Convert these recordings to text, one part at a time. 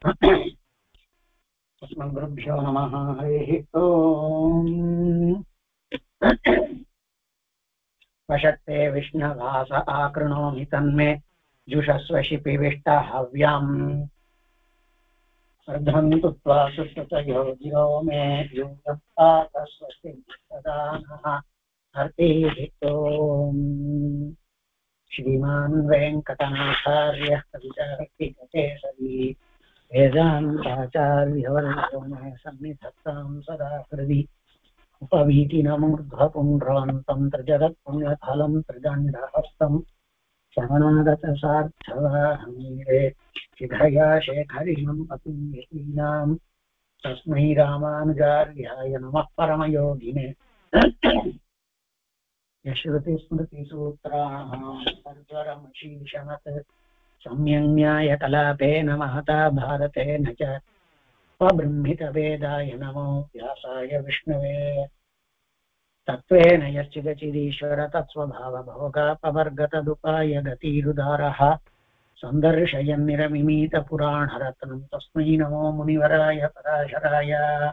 अस्मद्गुरुभ्यो नमः हरिः ओम् वषट्ते विष्णवास आकृणोमि तन्मे जुषस्व शिपिविष्टहव्याम् अर्धन्तु त्वा सुकृतयो गिरो मे यूयस्वस्ति सदा नः हर्तिहितोम् श्रीमान् वेङ्कटनाथार्यः कवितार्किककेसरी वेदान्ताचार्यवर्यो मे सन्निधत्तां सदा हृदि उपवीतिनमूर्ध्वपुण्ड्रवन्तम् त्रिजगत्पुण्यफलम् त्रिदण्डहस्तम् शरणागतसार्थवाहमीरे शिखया शेखरिणम् अपि यतीनाम् तस्मै रामानुजार्याय नमः परमयोगिने यश्रुतिस्मृतिसूत्राणाम् सर्वरमशीषमत् सम्यङ्न्यायकलापेन महता भारतेन च स्वबृंहितवेदाय नमो व्यासाय विष्णवे तत्त्वेन यश्चिदचिदीश्वर तत्स्वभावभोगापवर्गतदुपाय गतिरुदारः सन्दर्शयन्निरमिमीतपुराणरत्नम् तस्मै नमो मुनिवराय पराशराय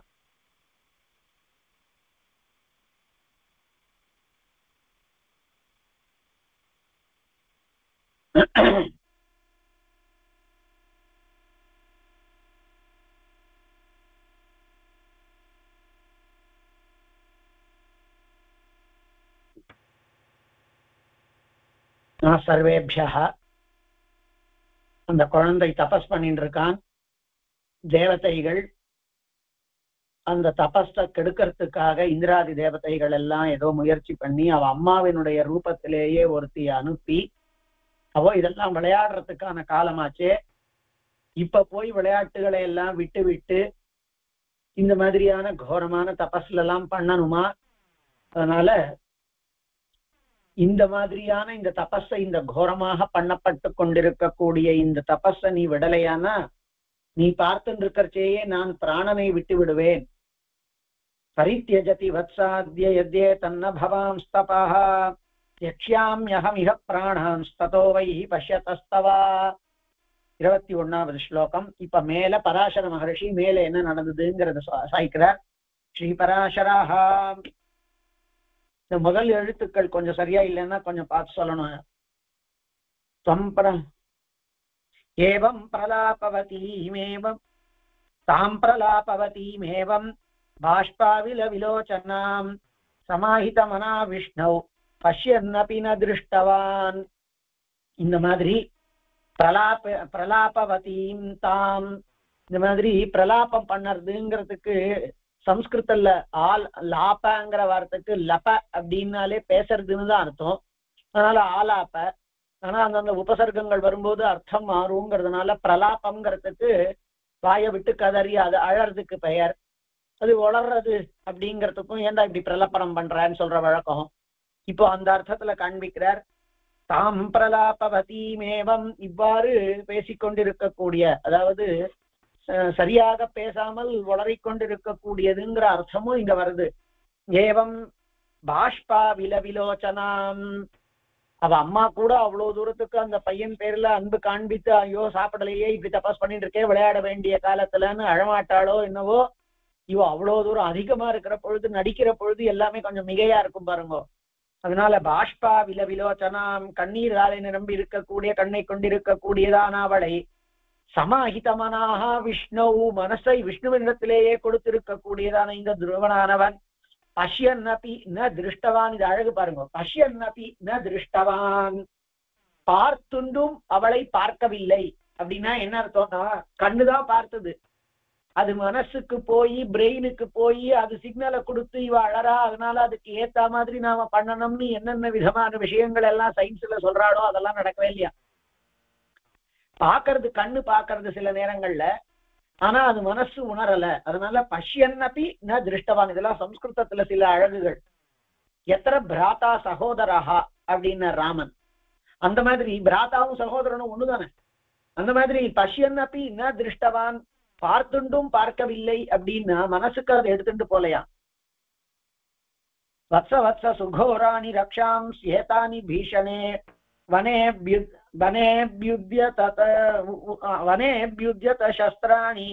நான் சர்வேபியா அந்த குழந்தை தபஸ் பண்ணிட்டு இருக்கான் தேவதைகள் அந்த தபஸ கெடுக்கிறதுக்காக இந்திராதி தேவதைகள் எல்லாம் ஏதோ முயற்சி பண்ணி அவ அம்மாவினுடைய ரூபத்திலேயே ஒருத்திய அனுப்பி அவ இதெல்லாம் விளையாடுறதுக்கான காலமாச்சே இப்ப போய் விளையாட்டுகளை எல்லாம் விட்டு விட்டு இந்த மாதிரியான கோரமான தபஸ்ல எல்லாம் பண்ணணுமா அதனால இந்த மாதிரியான இந்த தபஸை இந்த கோரமாக பண்ணப்பட்டு கொண்டிருக்கக்கூடிய இந்த தபஸை நீ விடலையானா நீ பார்த்துட்டு இருக்கிறச்சேயே நான் பிராணனை விட்டு விடுவேன் பரித்தியஜதி வத்சாத்ய யத்யே தன்ன பவாம் ஸ்தபः யக்ஷ்யாம்யஹமிஹ பிராணாம் ஸ்ததோ வை பஷ்யதஸ்தவா இருபத்தி ஒண்ணாவது ஸ்லோகம் இப்ப மேல பராசர மகர்ஷி மேல என்ன நடந்ததுங்கிறத சாய்க்கிறார் ஸ்ரீ பராசராஹா இந்த முதல் எழுத்துக்கள் கொஞ்சம் சரியா இல்லைன்னா கொஞ்சம் பார்த்து சொல்லணும் त्वम्प्र एवं प्रलापवतीमेवं तां प्रलापवतीमेवं बाष्पाविलविलोचनां समाहितमना विष्णौ பஷ்யன்னபி ந திருஷ்டவான் இந்த மாதிரி பிரலாப பிரலாபவதீம் தாம் இந்த மாதிரி பிரலாபம் பண்ணறதுங்கிறதுக்கு சம்ஸ்கிருதத்துல ஆல் லாப்பங்கிற வார்த்தைக்கு லப அப்படின்னாலே பேசுறதுன்னு தான் அர்த்தம் அதனால ஆலாப்ப ஆனா அந்தந்த உபசர்க்கங்கள் வரும்போது அர்த்தம் மாறுங்கிறதுனால பிரலாபம்ங்கிறதுக்கு வாயை விட்டு கதறி அது அழறதுக்கு பெயர் அது வளர்றது அப்படிங்கிறதுக்கும் ஏன்டா இப்படி பிரலப்பனம் பண்றான்னு சொல்ற வழக்கம் இப்போ அந்த அர்த்தத்துல காண்பிக்கிறார் தாம் பிரலாபவதீமேவம் இவ்வாறு பேசிக்கொண்டிருக்கக்கூடிய அதாவது சரியாக பேசாமல் வளரிக் கொண்டிருக்கக்கூடியதுங்கிற அர்த்தமும் இங்க வருது ஏவம் பாஷ்பா வில விலோச்சனாம் அவ அம்மா கூட அவ்வளவு தூரத்துக்கு அந்த பையன் பேர்ல அன்பு காண்பித்து ஐயோ சாப்பிடலையே இப்படி தபாஸ் பண்ணிட்டு இருக்கே விளையாட வேண்டிய காலத்துலன்னு அழமாட்டாளோ என்னவோ இவ அவ்வளவு தூரம் அதிகமா இருக்கிற பொழுது நடிக்கிற பொழுது எல்லாமே கொஞ்சம் மிகையா இருக்கும் பாருங்க அதனால பாஷ்பா வில விலோச்சனாம் கண்ணீராலை நிரம்பி இருக்கக்கூடிய கண்ணை கொண்டிருக்கக்கூடியதான அவளை சமாஹிதமனாக விஷ்ணு மனசை விஷ்ணுவினிடத்திலேயே கொடுத்திருக்கக்கூடியதான இந்த துருவனானவன் பஷ்யன் அப்பி ந திருஷ்டவான் இது அழகு பாருங்க பஷ்யன் அப்பி ந திருஷ்டவான் பார்த்துண்டும் அவளை பார்க்கவில்லை அப்படின்னா என்ன அர்த்தம்னா கண்ணுதான் பார்த்தது அது மனசுக்கு போய் பிரெயினுக்கு போய் அது சிக்னலை கொடுத்து இவ அழறா அதனால அதுக்கு ஏத்த மாதிரி நாம பண்ணணும்னு என்னென்ன விதமான விஷயங்கள் எல்லாம் சயின்ஸ்ல சொல்றாளோ அதெல்லாம் நடக்கவே இல்லையா பாக்குறது கண்ணு பாக்குறது சில நேரங்கள்ல ஆனா அது மனசு உணரல அதனால பஷ்யன்னபி ந திருஷ்டவான் இதெல்லாம் சம்ஸ்கிருதத்துல சில அழகுகள் எத்தனை பிராத்தா சகோதரஹா அப்படின்னு ராமன் அந்த மாதிரி பிராத்தாவும் சகோதரனும் ஒண்ணுதானே அந்த மாதிரி பஷ்யன்னபி ந திருஷ்டவான் பார்த்துண்டும் பார்க்கவில்லை அப்படின்னா மனசுக்கு அதை எடுத்துட்டு போலையா வத்ச வத்ச சுகோராணி ரக்ஷாம் சேதானி பீஷணே वनेभ्युद् वनेभ्युद्य तत वनेभ्युद्यत शस्त्राणि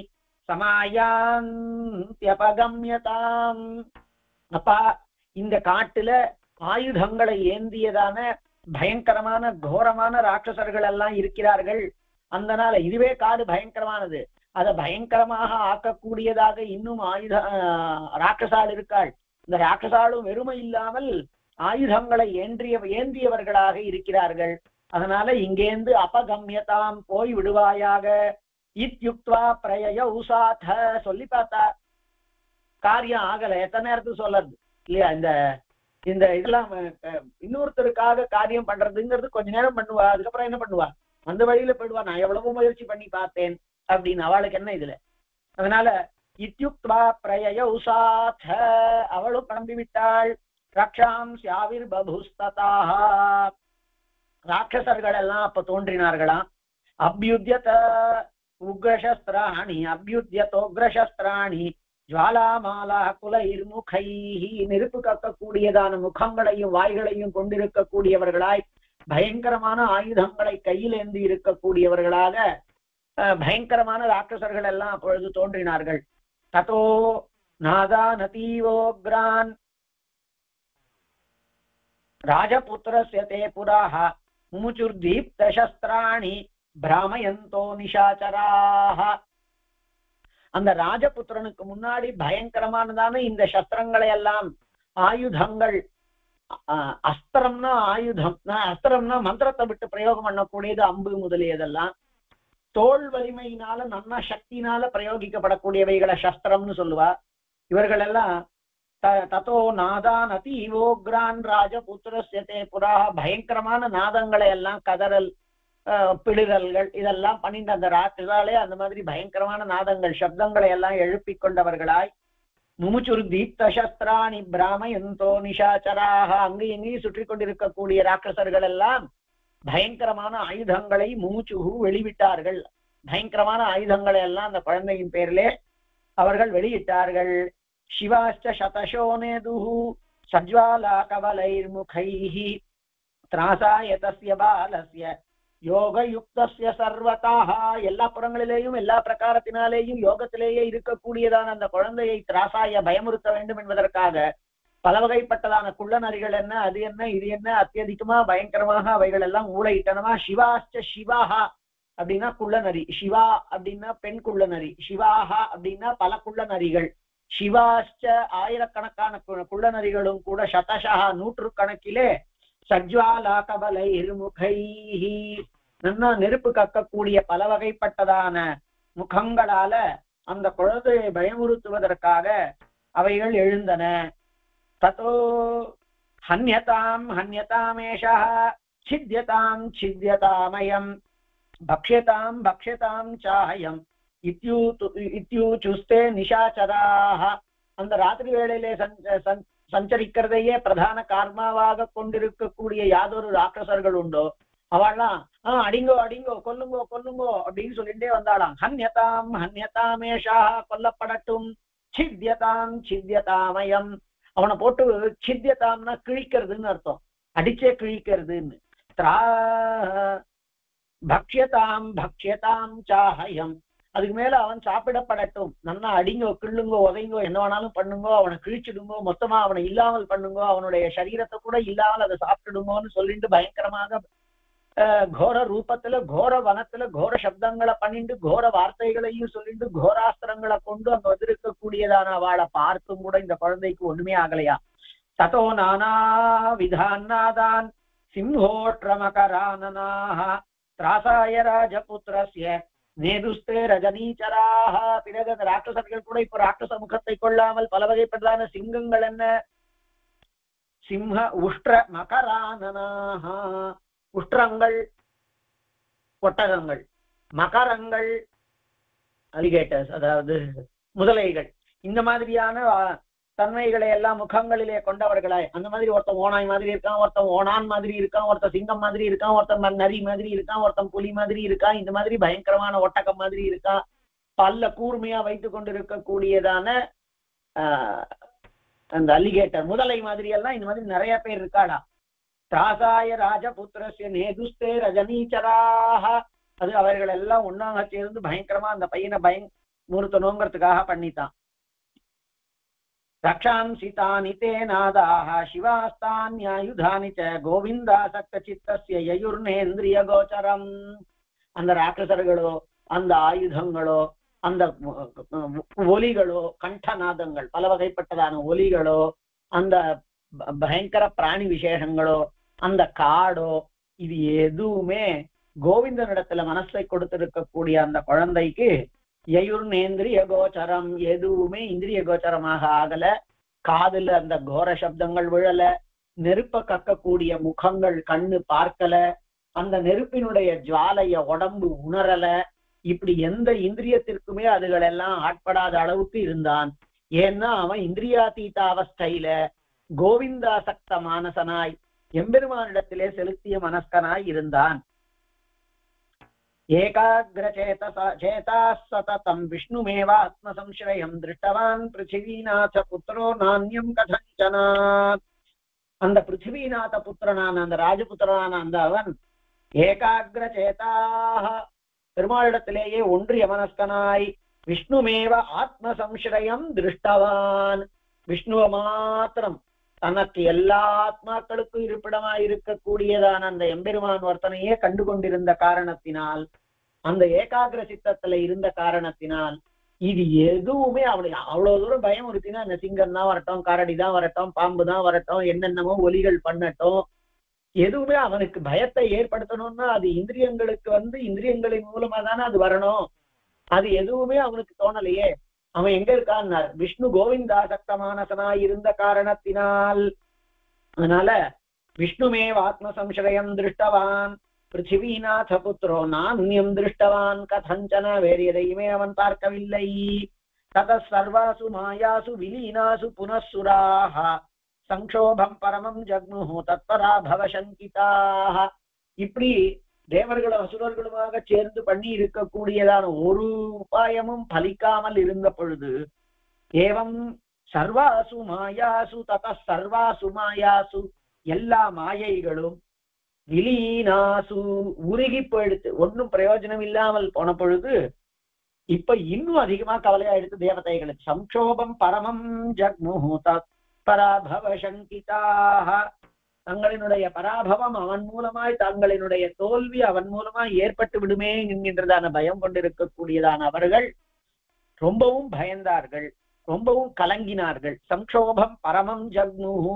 சமாயாந்தியபகம்யதாம் அப்பா இந்த காட்டுல ஆயுதங்களை ஏந்தியதான பயங்கரமான கோரமான ராட்சசர்கள் எல்லாம் இருக்கிறார்கள் அந்த நாள இதுவே காடு பயங்கரமானது அதை பயங்கரமாக ஆக்கக்கூடியதாக இன்னும் ஆயுத ஆஹ், ராட்சசாள் இருக்காள் இந்த ராட்சசாளும் வெறுமை இல்லாமல் ஆயுதங்களை ஏந்திய ஏந்தியவர்களாக இருக்கிறார்கள் அதனால இங்கேந்து அபகம்யதாம் போய் விடுவாயாக இத்யுக்த்வா பிரய உசாத சொல்லி பார்த்தா காரியம் ஆகல எத்தனை நேரத்துக்கு சொல்லறது இல்லையா இந்த இந்த இதெல்லாம் அஹ், இன்னொருத்தருக்காக காரியம் பண்றதுங்கிறது கொஞ்ச நேரம் பண்ணுவா அதுக்கப்புறம் என்ன பண்ணுவா அந்த வழியில போயிடுவா நான் எவ்வளவு முயற்சி பண்ணி பார்த்தேன் அப்படின்னு அவளுக்கு என்ன இதுல அதனால இத்யுக்த்வா பிரய உசாத அவளும் கிளம்பி விட்டாள் ரக்ஷாம் சியாவிர் பபுஸ்ததாக ராட்சசர்கள் எல்லாம் அப்ப தோன்றினார்களாம் அபியுத்தியத உக்ரசஸ்திராணி அபியுத்தியதோக்ரசஸ்திராணி ஜுவாலாமாலா குலைர்முகைஹி நெருப்பு கக்கக்கூடியதான முகங்களையும் வாய்களையும் கொண்டிருக்கக்கூடியவர்களாய் பயங்கரமான ஆயுதங்களை கையில் ஏந்தி இருக்கக்கூடியவர்களாக அஹ், பயங்கரமான ராட்சசர்கள் எல்லாம் அப்பொழுது தோன்றினார்கள் ததோ நாதா நதீவோக்ரான் ராஜபுத்திரஸ்ய தே புராக முமுச்சுர்தீப்தசஸ்திராணி பிராமயந்தோ நிஷாச்சராக அந்த ராஜபுத்திரனுக்கு முன்னாடி பயங்கரமானதான இந்த சஸ்திரங்களை எல்லாம் ஆயுதங்கள் அஹ், அஸ்திரம்னா ஆயுதம் நான் அஸ்திரம்னா மந்திரத்தை விட்டு பிரயோகம் பண்ணக்கூடியது அம்பு முதலியதெல்லாம் தோல் வலிமையினால நன்ன சக்தினால பிரயோகிக்கப்படக்கூடியவைகளை சஸ்திரம்னு சொல்லுவா இவர்கள் எல்லாம் த- ததோ நாதான் அதீவோக்ரான் ராஜபுத்திரஸ்ய தே புராக பயங்கரமான நாதங்களை எல்லாம் கதறல் அஹ், பிளிரல்கள் இதெல்லாம் பண்ணிட்டு அந்த ராட்சசாலே அந்த மாதிரி பயங்கரமான நாதங்கள் சப்தங்களை எல்லாம் எழுப்பிக் கொண்டவர்களாய் முமுச்சுர் தீப்த சஸ்திராணி பிராமயந்தோ நிஷாச்சராக அங்கு எங்கேயும் சுற்றி கொண்டிருக்கக்கூடிய ராட்சசர்கள் எல்லாம் பயங்கரமான ஆயுதங்களை முமுச்சுகு வெளிவிட்டார்கள் பயங்கரமான ஆயுதங்களை எல்லாம் அந்த குழந்தையின் பேரிலே அவர்கள் வெளியிட்டார்கள் சிவாச்ச சதசோ நேதுஹு சஜ்வாலா கவலைர்முகைஹி திராசாய தஸ்ய பாலஸ்ய யோகயுக்தஸ்ய சர்வதாக எல்லா புறங்களிலேயும் எல்லா பிரகாரத்தினாலேயும் யோகத்திலேயே இருக்கக்கூடியதான அந்த குழந்தையை திராசாய பயமுறுத்த வேண்டும் என்பதற்காக பல வகைப்பட்டதான குள்ளநரிகள் என்ன அது என்ன இது என்ன அத்தியதிகமா பயங்கரமாக அவைகள் எல்லாம் ஊழையிட்டனமா சிவாச்ச சிவாஹா அப்படின்னா குள்ளநரி சிவா அப்படின்னா பெண் குள்ளநரி சிவாஹா அப்படின்னா பல குள்ளநரிகள் சிவாச்ச ஆயிரக்கணக்கான கு- குள்ளநரிகளும் கூட சதசா நூற்று கணக்கிலே சஜ்வாலா கபலை இருமுகைஹி நல்லா நெருப்பு கக்கக்கூடிய பல வகைப்பட்டதான முகங்களால அந்த குழந்தையை பயமுறுத்துவதற்காக அவைகள் எழுந்தன ததோ ஹன்யதாம் ஹன்யதாமேஷா சித்தியதாம் சித்தியதாமயம் பக்ஷ்யதாம் பக்ஷ்யதாம் சாயம் இத்யூ- இத்யூச்சுஸ்தே நிஷாச்சராக அந்த ராத்திரி வேளையிலே சஞ்ச- சஞ்- சஞ்சரிக்கிறதையே பிரதான காரணமாக கொண்டிருக்கக்கூடிய யாதொரு ராட்சசர்கள் உண்டோ அவள்லாம் ஆஹ் அடிங்கோ அடிங்கோ கொல்லுங்கோ கொல்லுங்கோ அப்படின்னு சொல்லிட்டே வந்தாளாம் ஹன்யதாம் ஹன்யதாமேஷா கொல்லப்படட்டும் சித்தியதாம் சித்தியதாமயம் அவனை போட்டு சித்தியதாம்னா கிழிக்கிறதுன்னு அர்த்தம் அடிச்சே கிழிக்கிறதுன்னு திரா பக்ஷ்யதாம் பக்ஷ்யதாம் சாஹயம் அதுக்கு மேல அவன் சாப்பிடப்படட்டும் நல்லா அடிங்கோ கிள்ளுங்கோ உதைங்கோ என்ன வேணாலும் பண்ணுங்கோ அவனை கிழிச்சிடுங்கோ மொத்தமா அவனை இல்லாமல் பண்ணுங்கோ அவனுடைய சரீரத்தை கூட இல்லாமல் அதை சாப்பிட்டுடுங்கோன்னு சொல்லிட்டு பயங்கரமாக அஹ், கோர ரூபத்துல கோர வனத்துல கோர சப்தங்களை பண்ணிட்டு கோர வார்த்தைகளையும் சொல்லிட்டு கோராஸ்திரங்களை கொண்டு அங்க வந்திருக்கக்கூடியதான அவளை பார்த்தும் கூட இந்த குழந்தைக்கு ஒண்ணுமே ஆகலையா ததோ நானா விதான்னாதான் சிம்ஹோற்றமகரானனாக திராசாய ராஜபுத்திரஸ்ய நேதுஸ்தே ரஜனீச்சராக பிறகு அந்த ராட்சசர்கள் கூட இப்ப ராட்சச முகத்தை கொள்ளாமல் பல வகைப்பட்டதான சிங்கங்கள் என்ன சிம்ஹ உஷ்ட்ர மகரானனாக உஷ்ட்ரங்கள் ஒட்டகங்கள் மகரங்கள் அலிகேட்டர்ஸ் அதாவது முதலைகள் இந்த மாதிரியான ஆ, தன்மைகளை எல்லாம் முகங்களிலே கொண்டவர்களாய் அந்த மாதிரி ஒருத்தன் ஓனாய் மாதிரி இருக்கான் ஒருத்தன் ஓனான் மாதிரி இருக்கான் ஒருத்தன் சிங்கம் மாதிரி இருக்கான் ஒருத்தன் ம- நரி மாதிரி இருக்கான் ஒருத்தன் புலி மாதிரி இருக்கான் இந்த மாதிரி பயங்கரமான ஒட்டகம் மாதிரி இருக்கான் பல்ல கூர்மையா வைத்துக் கொண்டிருக்கக்கூடியதான ஆஹ், அந்த அலிகேட்டர் முதலை மாதிரி எல்லாம் இந்த மாதிரி நிறைய பேர் இருக்காளா திராசாய ராஜபுத்திரஸ்ய நேதுஸ்தே ரஜனீச்சராக அது அவர்கள் எல்லாம் ஒன்னாக சேர்ந்து பயங்கரமா அந்த பையனை பயங் நிறுத்தணுங்கிறதுக்காக பண்ணித்தான் ரக்ஷாம்சி தானி தே நாதாக சிவாஸ்தான்யாயுதானி ச கோவிந்தாசக்த சித்தஸ்ய யயுர்நேந்திரிய கோச்சரம் அந்த ராட்சசர்களோ அந்த ஆயுதங்களோ அந்த ஒலிகளோ கண்டநாதங்கள் பல வகைப்பட்டதான ஒலிகளோ அந்த ப- பயங்கர பிராணி விசேஷங்களோ அந்த காடோ இது எதுவுமே கோவிந்தனிடத்துல மனசை கொடுத்திருக்கக்கூடிய அந்த குழந்தைக்கு யயுர் நேந்திரிய கோச்சரம் எதுவுமே இந்திரிய கோச்சரமாக ஆகல காதுல அந்த கோர சப்தங்கள் விழல நெருப்ப கக்கக்கூடிய முகங்கள் கண்ணு பார்க்கல அந்த நெருப்பினுடைய ஜுவாலைய உடம்பு உணரல இப்படி எந்த இந்திரியத்திற்குமே அதுகள் எல்லாம் ஆட்படாத அளவுக்கு இருந்தான் ஏன்னா அவன் இந்திரியாதீத அவஸ்தையில கோவிந்தாசக்த மானசனாய் எம்பெருமானிடத்திலே செலுத்திய மனஸ்கனாய் இருந்தான் ஏகாகிரச்சேதச சேதா சததம் விஷ்ணுமேவ ஆத்மசம்சயம் திருஷ்டவான் பிருத்திவீநாத புத்திரோ நானியம் கதஞ்சனா அந்த பிருத்திவீநாத புத்திரனான அந்த ராஜபுத்திரனான அந்த அவன் ஏகாகிர சேதாக பெருமாளிடத்திலேயே ஒன்றிய மனஸ்கனாய் விஷ்ணுமேவ ஆத்மசம்சயம் திருஷ்டவான் விஷ்ணுவ மாத்திரம் தனக்கு எல்லா ஆத்மாக்களுக்கும் இருப்பிடமாய் இருக்கக்கூடியதான அந்த எம்பெருமான் ஒருத்தனையே கண்டு கொண்டிருந்த காரணத்தினால் அந்த ஏகாகிர சித்தத்துல இருந்த காரணத்தினால் இது எதுவுமே அவனுக்கு அவ்வளவு தூரம் பயம் இருக்குன்னா இந்த சிங்கம் தான் வரட்டும் கரடி தான் வரட்டும் பாம்பு தான் வரட்டும் என்னென்னமோ ஒலிகள் பண்ணட்டும் எதுவுமே அவனுக்கு பயத்தை ஏற்படுத்தணும்னா அது இந்திரியங்களுக்கு வந்து இந்திரியங்களின் மூலமா தானே அது வரணும் அது எதுவுமே அவனுக்கு தோணலையே அவன் எங்க இருக்கான்னார் விஷ்ணு கோவிந்தா சக்தமானசனாய் இருந்த காரணத்தினால் அதனால விஷ்ணுமே ஆத்ம சம்சயம் திருஷ்டவான் பிருத்திவீநாத புத்திரோ நானியம் திருஷ்டவான் கதஞ்சன வேறு எதையுமே அவன் பார்க்கவில்லை தத சர்வாசு மாயாசு விலீனாசு புனಃசுராக சங்கோபம் பரமம் ஜக்னு தத்பரா பவசங்கிதாக இப்படி தேவர்களும் அசுரர்களுமாக சேர்ந்து பண்ணி இருக்கக்கூடியதான ஒரு உபாயமும் பலிக்காமல் இருந்த பொழுது ஏவம் சர்வாசு மாயாசு தத சர்வாசு மாயாசு எல்லா மாயைகளும் விலீனாசு உருகி போயிடுத்து ஒன்னும் பிரயோஜனம் இல்லாமல் போன பொழுது இப்ப இன்னும் அதிகமா கவலையா எடுத்து தேவதைகளுக்கு சம்சோபம் பரமம் ஜக்மு பராபவ சங்கிதாக தங்களினுடைய பராபவம் அவன் மூலமாய் தங்களினுடைய தோல்வி அவன் மூலமாய் ஏற்பட்டு விடுமே என்கின்றதான பயம் கொண்டிருக்கக்கூடியதான அவர்கள் ரொம்பவும் பயந்தார்கள் ரொம்பவும் கலங்கினார்கள் சம்சோபம் பரமம் ஜக்னுஹு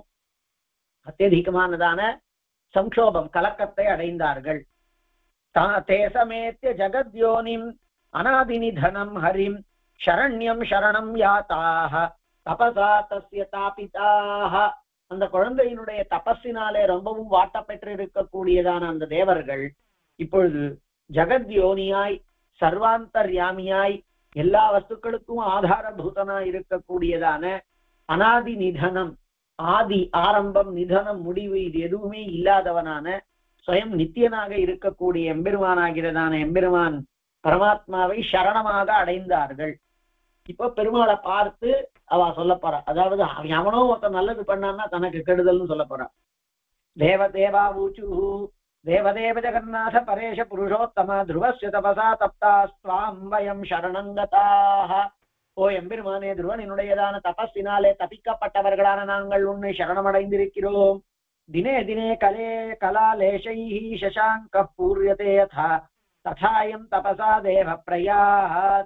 அத்தியதிகமானதான சம்சோபம் கலக்கத்தை அடைந்தார்கள் தா- தேசமேத்திய ஜகத்யோனிம் அநாதினிதனம் ஹரிம் சரண்யம் சரணம் யாத்தாக தபசா தஸ்ய தாபிதாக அந்த குழந்தையினுடைய தபஸினாலே ரொம்பவும் வாட்டப்பெற்று இருக்கக்கூடியதான அந்த தேவர்கள் இப்பொழுது ஜெகத்யோனியாய் சர்வாந்தர்யாமியாய் எல்லா வஸ்துக்களுக்கும் ஆதாரபூதனாய் இருக்கக்கூடியதான அனாதி நிதனம் ஆதி ஆரம்பம் நிதனம் முடிவு இது எதுவுமே இல்லாதவனான ஸ்வயம் நித்தியனாக இருக்கக்கூடிய எம்பெருமானாகிறதான எம்பெருமான் பரமாத்மாவை சரணமாக அடைந்தார்கள் இப்போ பெருமாளை பார்த்து அவ சொல்ல போறா அதாவது அவன் எவனோ ஒருத்தன் நல்லது பண்ணான்னா தனக்கு கெடுதல்னு சொல்ல போறான் தேவ தேவா ஊச்சு தேவதேவ ஜெகநாத பரேஷ புருஷோத்தம துருவஸ்ய தபசா தப்தா ஸ்வாம் வயம் சரணங்கதாக ஓ எம்பெருமானே துருவனினுடையதான தபஸினாலே தபிக்கப்பட்டவர்களான நாங்கள் உன்னை சரணமடைந்திருக்கிறோம் தினே தினே கலே கலாலேஷை சசாங்க பூரியதே யதா ததாயம் தபசா தேவ பிரயாத்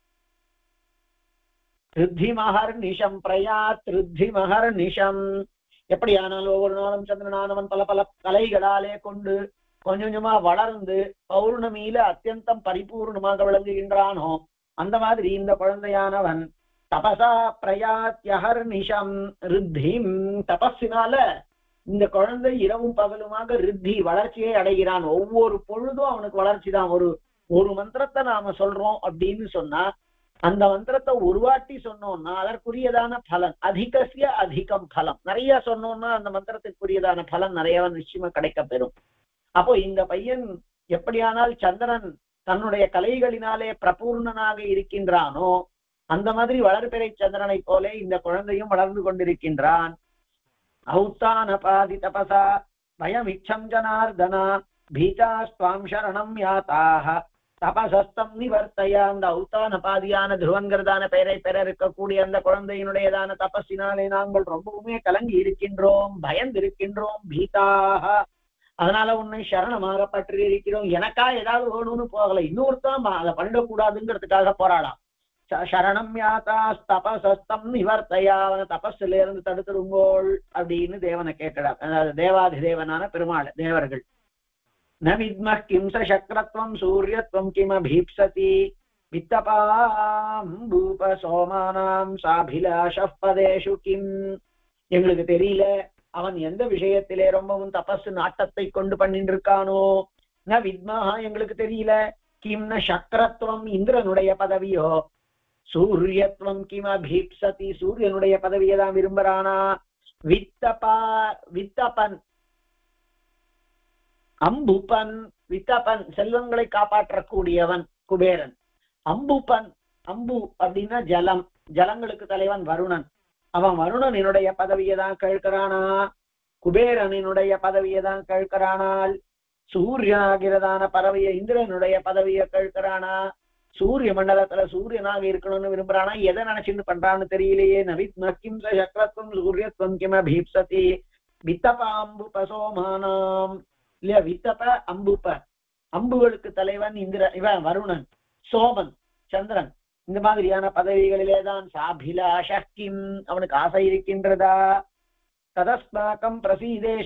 ருத்திமஹர்நிஷம் பிரயாத் ருத்திமஹர்நிஷம் எப்படி ஆனாலும் ஒவ்வொரு நாளும் சந்திரனானவன் பல பல கலைகளாலே கொண்டு கொஞ்சம் கொஞ்சமா வளர்ந்து பௌர்ணமியில அத்தியந்தம் பரிபூர்ணமாக விளங்குகின்றானோ அந்த மாதிரி இந்த குழந்தையானவன் தபசா பிரயாத்யஹர்நிஷம் ரித்திம் தபஸினால இந்த குழந்தை இரவும் பகலுமாக ரித்தி வளர்ச்சியை அடைகிறான் ஒவ்வொரு பொழுதும் அவனுக்கு வளர்ச்சி தான் ஒரு ஒரு மந்திரத்தை நாம சொல்றோம் அப்படின்னு சொன்னா அந்த மந்திரத்தை ஒரு வாட்டி சொன்னோம்னா அதற்குரியதான பலன் அதிகசிய அதிகம் பலம் நிறைய சொன்னோம்னா அந்த மந்திரத்திற்குரியதான பலன் நிறைய நிச்சயமா கிடைக்க பெறும் அப்போ இந்த பையன் எப்படியானால் சந்திரன் தன்னுடைய கலைகளினாலே பிரபூர்ணனாக இருக்கின்றானோ அந்த மாதிரி வளர்பிறை சந்திரனை போல இந்த குழந்தையும் வளர்ந்து கொண்டிருக்கின்றான் ஔத்தான பாதி தபசா வயமிச்சம் ஜனார்தன பீதாஸ்துவாம் சரணம் யாத்தாக தபசஸ்தம் நிவர்த்தைய அந்த உத்தான பாதியான துருவன்கிறதான பெயரை பெற இருக்கக்கூடிய அந்த குழந்தையினுடையதான தபஸினாலே நாங்கள் ரொம்பவுமே கலங்கி இருக்கின்றோம் பயந்திருக்கின்றோம் பீதாக அதனால உன்னை சரணமாக பற்றி இருக்கிறோம் எனக்கா ஏதாவது வேணும்னு போகல இன்னொருத்தன் அதை பண்ணிடக்கூடாதுங்கிறதுக்காக போராடாம் ச- சரணம் யாத்தா தபசஸ்தம் நிவர்த்தையா அவனை தபஸ்ல இருந்து தடுத்துருங்கோள் அப்படின்னு தேவனை கேட்கிறார் அதாவது தேவாதிதேவனான பெருமாள் தேவர்கள் ந வித்ம கிம் ச சக்கரத்வம் சூரியத்வம் கிம் அபீப்சதி வித்தபாம் பூப சோமானாம் சாபிலாஷ பதேஷு கிம் எங்களுக்கு தெரியல அவன் எந்த விஷயத்திலே ரொம்பவும் தபசு நாட்டத்தை கொண்டு பண்ணிட்டு இருக்கானோ ந வித்மஹா எங்களுக்கு தெரியல கிம்ன சக்கரத்துவம் இந்திரனுடைய பதவியோ சூரியத்துவம் கிம் அபீப்சதி சூரியனுடைய பதவியை தான் விரும்புறானா வித்தபா வித்தபன் அம்புபன் வித்தபன் செல்வங்களை காப்பாற்றக்கூடியவன் குபேரன் அம்புபன் அம்பு அப்படின்னா ஜலம் ஜலங்களுக்கு தலைவன் வருணன் அவன் வருணனினுடைய பதவியை தான் கேட்கிறானா குபேரனினுடைய பதவியை தான் கேட்கிறானால் சூரியனாகிறதான பறவைய இந்திரனுடைய பதவியை கேட்கிறானா சூரிய மண்டலத்துல சூரியனாக இருக்கணும்னு விரும்புறானா எதை நினைச்சுட்டு பண்றான்னு தெரியலையே நவித் நக்கிம் ச சக்கரத்துவம் சூரியத்துவம் கிம பீப்சதி வித்தப அம்பு பசோமானாம் இல்லையா வித்தப அம்புப அம்புகளுக்கு தலைவன் இந்திர இவன் வருணன் சோமன் சந்திரன் இந்த மாதிரியான பதவிகளிலே தான் சாபிலாஷ கிம் அவனுக்கு ஆசை இருக்கின்றதா ததஸ்மாக்கம் பிரசீதேஷ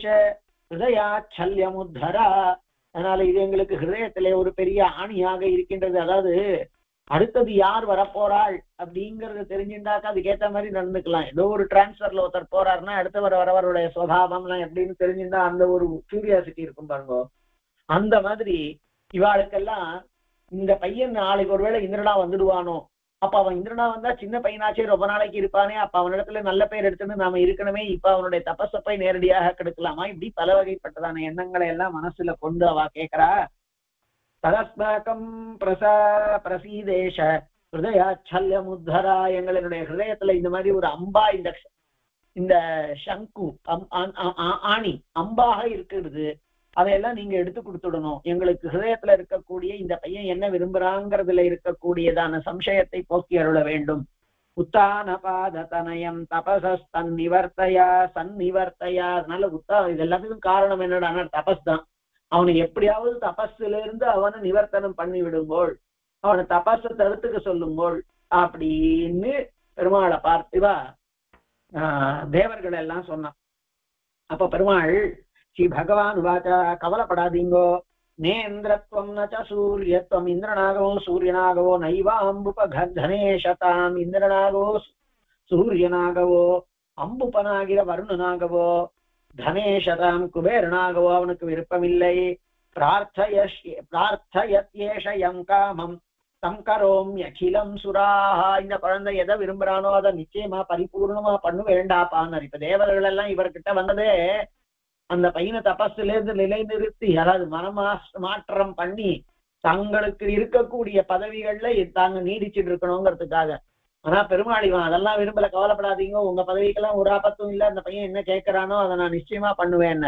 ஹிருதயாச்சல்யமுத்தரா அதனால இது எங்களுக்கு ஹிருதயத்திலே ஒரு பெரிய ஆணியாக இருக்கின்றது அதாவது அடுத்தது யார் வரப்போறாள் அப்படிங்கறது தெரிஞ்சுட்டாக்கா அதுக்கேத்த மாதிரி நடந்துக்கலாம் ஏதோ ஒரு டிரான்ஸ்ஃபர்ல ஒருத்தர் போறாருன்னா அடுத்தவர் வரவருடைய சுவாவம்லாம் எப்படின்னு தெரிஞ்சுட்டா அந்த ஒரு கியூரியாசிட்டி இருக்கும் பாருங்க அந்த மாதிரி இவாளுக்கெல்லாம் இந்த பையன் நாளைக்கு ஒருவேளை இந்திரனா வந்துடுவானோ அப்ப அவன் இந்திரனா வந்தா சின்ன பையனாச்சே ரொம்ப நாளைக்கு இருப்பானே அப்ப அவனிடத்துல நல்ல பேர் எடுத்துன்னு நாம இருக்கணுமே இப்ப அவனுடைய தபஸப்பை நேரடியாக கெடுக்கலாமா இப்படி பல வகைப்பட்டதான எண்ணங்களை எல்லாம் மனசுல கொண்டு அவ கேக்குறா ததஸ்மாக்கம் பிரசா பிரசீதேஷ ஹிருதயாச்சல்யமுத்தரா எங்களுடைய ஹிருதயத்துல இந்த மாதிரி ஒரு அம்பா இந்த இந்த சங்கு அம்- ஆ- ஆ- ஆ- ஆணி அம்பாக இருக்கிறது அதையெல்லாம் நீங்க எடுத்து கொடுத்துடணும் எங்களுக்கு ஹிருதயத்துல இருக்கக்கூடிய இந்த பையன் என்ன விரும்புறாங்கிறதுல இருக்கக்கூடியதான சம்சயத்தை போக்கி அருள வேண்டும் உத்தான பாத தனயம் தபசஸ்தன் நிவர்த்தையா சன் நிவர்த்தையா அதனால உத்தா இது எல்லாத்துக்கும் காரணம் என்னடானா தபஸ் தான் அவனை எப்படியாவது தபஸ்ல இருந்து அவனை நிவர்த்தனம் பண்ணி விடும்போள் அவனை தபஸை தடுத்துக்க சொல்லும்போள் அப்படின்னு பெருமாளை பார்த்துவா ஆஹ் தேவர்கள் எல்லாம் சொன்னான் அப்ப பெருமாள் ஸ்ரீ பகவான் வாச்சா கவலைப்படாதீங்கோ நேந்திரத்வம் நச்ச சூரியத்வம் இந்திரனாகவோ சூரியனாகவோ நைவாம்புபகனேஷதாம் இந்திரனாகவோ சூரியனாகவோ அம்புபனாகிற வருணனாகவோ தனேஷதாம் குபேரனாகவோ அவனுக்கு விருப்பமில்லை பிரார்த்தயஷ் பிரார்த்தயத்யேஷ யம் காமம் தம் கரோம் அகிலம் சுராஹா இந்த குழந்தை எதை விரும்புறானோ அதை நிச்சயமா பரிபூர்ணமா பண்ணு வேண்டாப்பான்னு இப்ப தேவர்கள் எல்லாம் இவர்கிட்ட வந்ததே அந்த பையனை தபஸ்ல இருந்து நிலைநிறுத்தி அதாவது மனமா மாற்றம் பண்ணி தங்களுக்கு இருக்கக்கூடிய பதவிகள்ல தாங்க நீடிச்சிட்டு இருக்கணுங்கிறதுக்காக ஆனா பெருமாளிவன் அதெல்லாம் விரும்பல கவலைப்படாதீங்க உங்க பதவிக்கெல்லாம் ஒரு ஆபத்தும் இல்ல அந்த பையன் என்ன கேட்கிறானோ அதை நான் நிச்சயமா பண்ணுவேன்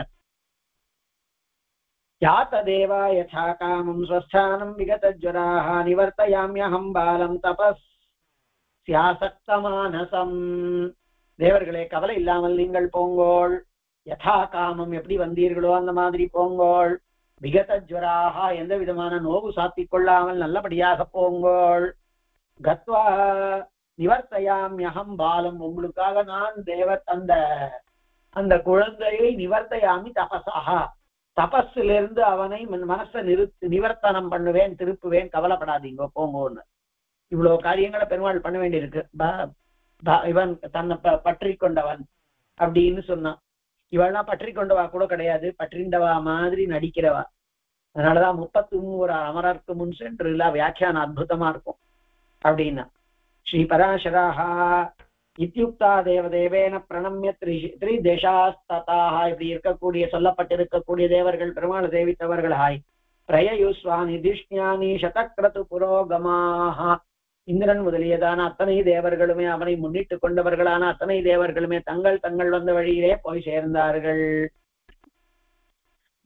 யாத்ததேவா யதா காமம் ஸ்வஸ்தானம் விகதஜ்வராக நிவர்த்தயாமியகம் பாலம் தபஸ் சியாசக்தமானசம் தேவர்களே கவலை இல்லாமல் நீங்கள் போங்கோள் யதா காமம் எப்படி வந்தீர்களோ அந்த மாதிரி போங்கோள் விகதஜ்வராக எந்த விதமான நோவு சாத்திக் கொள்ளாமல் நல்லபடியாக போங்கோள் கத்வா நிவர்த்தயாமியகம் பாலம் உங்களுக்காக நான் தேவ அந்த அந்த குழந்தையை நிவர்த்தயாமி தபசாக தபஸ்ல இருந்து அவனை மன் மனசை நிறுத்து நிவர்த்தனம் பண்ணுவேன் திருப்புவேன் கவலைப்படாதீங்க போங்கன்னு இவ்வளவு காரியங்களை பெருமாள் பண்ண வேண்டியிருக்கு ப- ப- இவன் தன்னை ப- பற்றி கொண்டவன் அப்படின்னு சொன்னான் இவள்லாம் பற்றி கொண்டவா கூட கிடையாது பற்றிண்டவா மாதிரி நடிக்கிறவா அதனாலதான் முப்பத்தி மூணு அமரருக்கு முன் சென்று இல்ல வியாக்கியானம் அற்புதமா இருக்கும் அப்படின்னா ஸ்ரீ பராசராஹா இத்தியுக்தா தேவதேவேன பிரணம்ய த்ரி திரிதேசாஸ்ததாக இப்படி இருக்கக்கூடிய சொல்லப்பட்டிருக்கக்கூடிய தேவர்கள் பெருமாள் சேவித்தவர்களாய் பிரயயுஸ்வானி திஷ்ஞானி சதக்ரது புரோகமாக இந்திரன் முதலியதான அத்தனை தேவர்களுமே அவனை முன்னிட்டு கொண்டவர்களான அத்தனை தேவர்களுமே தங்கள் தங்கள் வந்த வழியிலே போய் சேர்ந்தார்கள்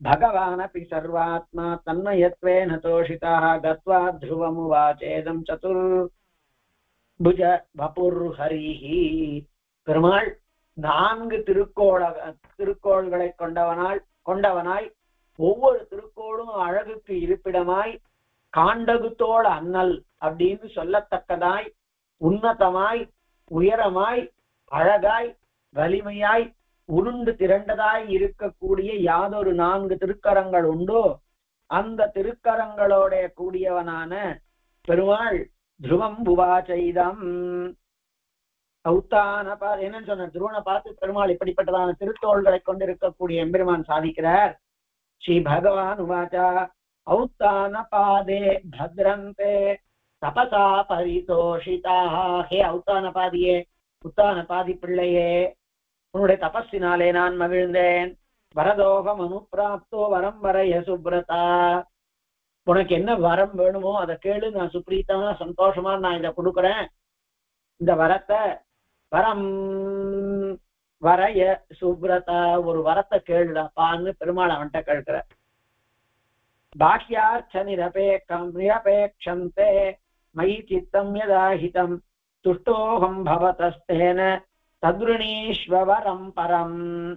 भगवानपि सर्वात्मा तन्मयत्वेन तोषितः गत्वा ध्रुवमुवाचेदं चतुर्भुज வபுர்ஹரிஹ பெருமாள் நான்கு திருக்கோள திருக்கோள்களை கொண்டவனாய் கொண்டவனாய் ஒவ்வொரு திருக்கோளும் அழகுக்கு இருப்பிடமாய் காண்டகுத்தோட அண்ணல் அப்படின்னு சொல்லத்தக்கதாய் உன்னதமாய் உயரமாய் அழகாய் வலிமையாய் உருண்டு திரண்டதாய் இருக்கக்கூடிய யாதொரு நான்கு திருக்கரங்கள் உண்டோ அந்த திருக்கரங்களோட கூடியவனான பெருமாள் துருவம் புவாச்சைதம் கௌத்தான பா என்னன்னு சொன்ன துருவனை பார்த்து பெருமாள் இப்படிப்பட்டதான திருத்தோள்களை கொண்டிருக்கக்கூடிய எம்பெருமான் சாதிக்கிறார் ஸ்ரீ பகவான் உவாச்சா ஔத்தான பாதே பத்ரந்தே தபசா பரிதோஷிதா ஹே ஔத்தான பாதியே உத்தான பாதி பிள்ளையே உன்னுடைய தபஸினாலே நான் மகிழ்ந்தேன் வரதோகம் அனுப்பிராப்தோ வரம் வரைய சுப்ரதா உனக்கு என்ன வரம் வேணுமோ அதை கேளு நான் சுப்ரீதா சந்தோஷமா நான் இதை கொடுக்குறேன் இந்த வரத்தை வரம் வரைய சுப்ரதா ஒரு வரத்தை கேளுடாப்பான்னு பெருமாள் அவன்கிட்ட கேட்கிற பாஹ்யார்ச்ச நிரபேக்கம் நிரபேக்ஷந்தே மயி சித்தம் யதாஹிதம் துஷ்டோகம் பவதஸ்தேன தத்ருணீஸ்வரம் பரம்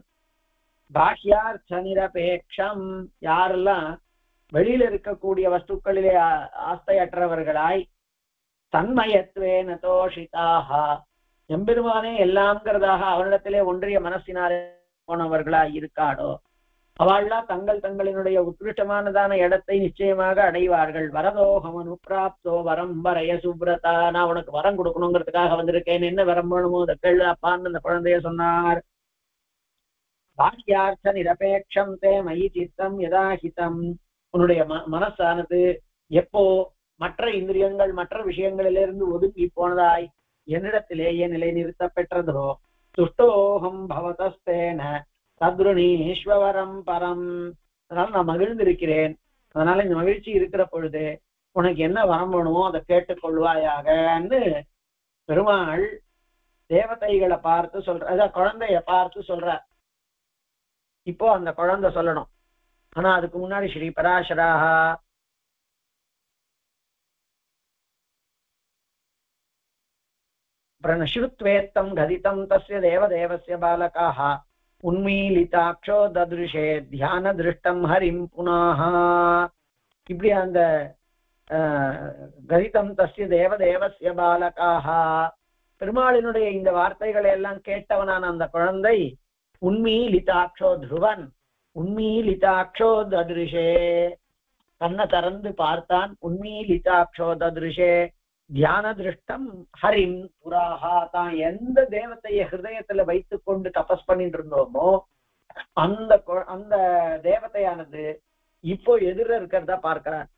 பாஹ்யார்த்த நிரபேக்ஷம் யாரெல்லாம் வெளியில இருக்கக்கூடிய வஸ்துக்களிலே ஆ- ஆஸ்தையற்றவர்களாய் தன்மயத்வேன தோஷிதாக எம்பெருமானே எல்லாம்ங்கிறதாக அவனிடத்திலே ஒன்றிய மனசினாலே போனவர்களாய் இருக்காடோ அவள்லாம் தங்கள் தங்களினுடைய உத்கிருஷ்டமானதான இடத்தை நிச்சயமாக அடைவார்கள் வரதோகம் அனுப்பிராப்தோ வரம் வரைய சுப்ரதா நான் உனக்கு வரம் கொடுக்கணுங்கிறதுக்காக வந்திருக்கேன் என்ன வரம் வேணுமோ அதை கேளு அப்பான்னு அந்த குழந்தைய சொன்னார் பாக்கியார்த்த நிரபேட்சம் தே மயி சித்தம் யதாஹிதம் உன்னுடைய ம மனசானது எப்போ மற்ற இந்திரியங்கள் மற்ற விஷயங்களிலிருந்து ஒதுங்கி போனதாய் என்னிடத்திலேயே நிலை நிறுத்த பெற்றதோ துஷ்டோகம் பவதஸ்தேன தத்ருணீஸ்வரம் பரம் அதனால நான் மகிழ்ந்திருக்கிறேன் அதனால இந்த மகிழ்ச்சி இருக்கிற பொழுது உனக்கு என்ன வரம் வேணுமோ அதை கேட்டுக்கொள்வாயாகன்னு பெருமாள் தேவதைகளை பார்த்து சொல்ற அதான் குழந்தைய பார்த்து சொல்ற இப்போ அந்த குழந்தை சொல்லணும் ஆனா அதுக்கு முன்னாடி ஸ்ரீ பராசராக प्रणश्रुत्वेत्तं गदितं तस्य देवदेवस्य बालकाः உன்மீலிதாட்சோ ததுருஷே தியான திருஷ்டம் ஹரிம் புனாக இப்படி அந்த ஆஹ், கதிதம் தஸ்ய தேவதேவஸ்ய பாலகாக பெருமாளினுடைய இந்த வார்த்தைகளை எல்லாம் கேட்டவனான அந்த குழந்தை உன்மீலிதாட்சோ துருவன் உன்மீலிதாட்சோ ததுருஷே கண்ணை திறந்து பார்த்தான் உன்மீலிதாட்சோ ததுருஷே தியான திருஷ்டம் ஹரிம் புராஹா தான் எந்த தேவத்தைய ஹிருதயத்துல வைத்துக் கொண்டு தபஸ் பண்ணிட்டு இருந்தோமோ அந்த கொ- அந்த தேவதையானது இப்போ எதிர இருக்கிறதா பார்க்கிறார்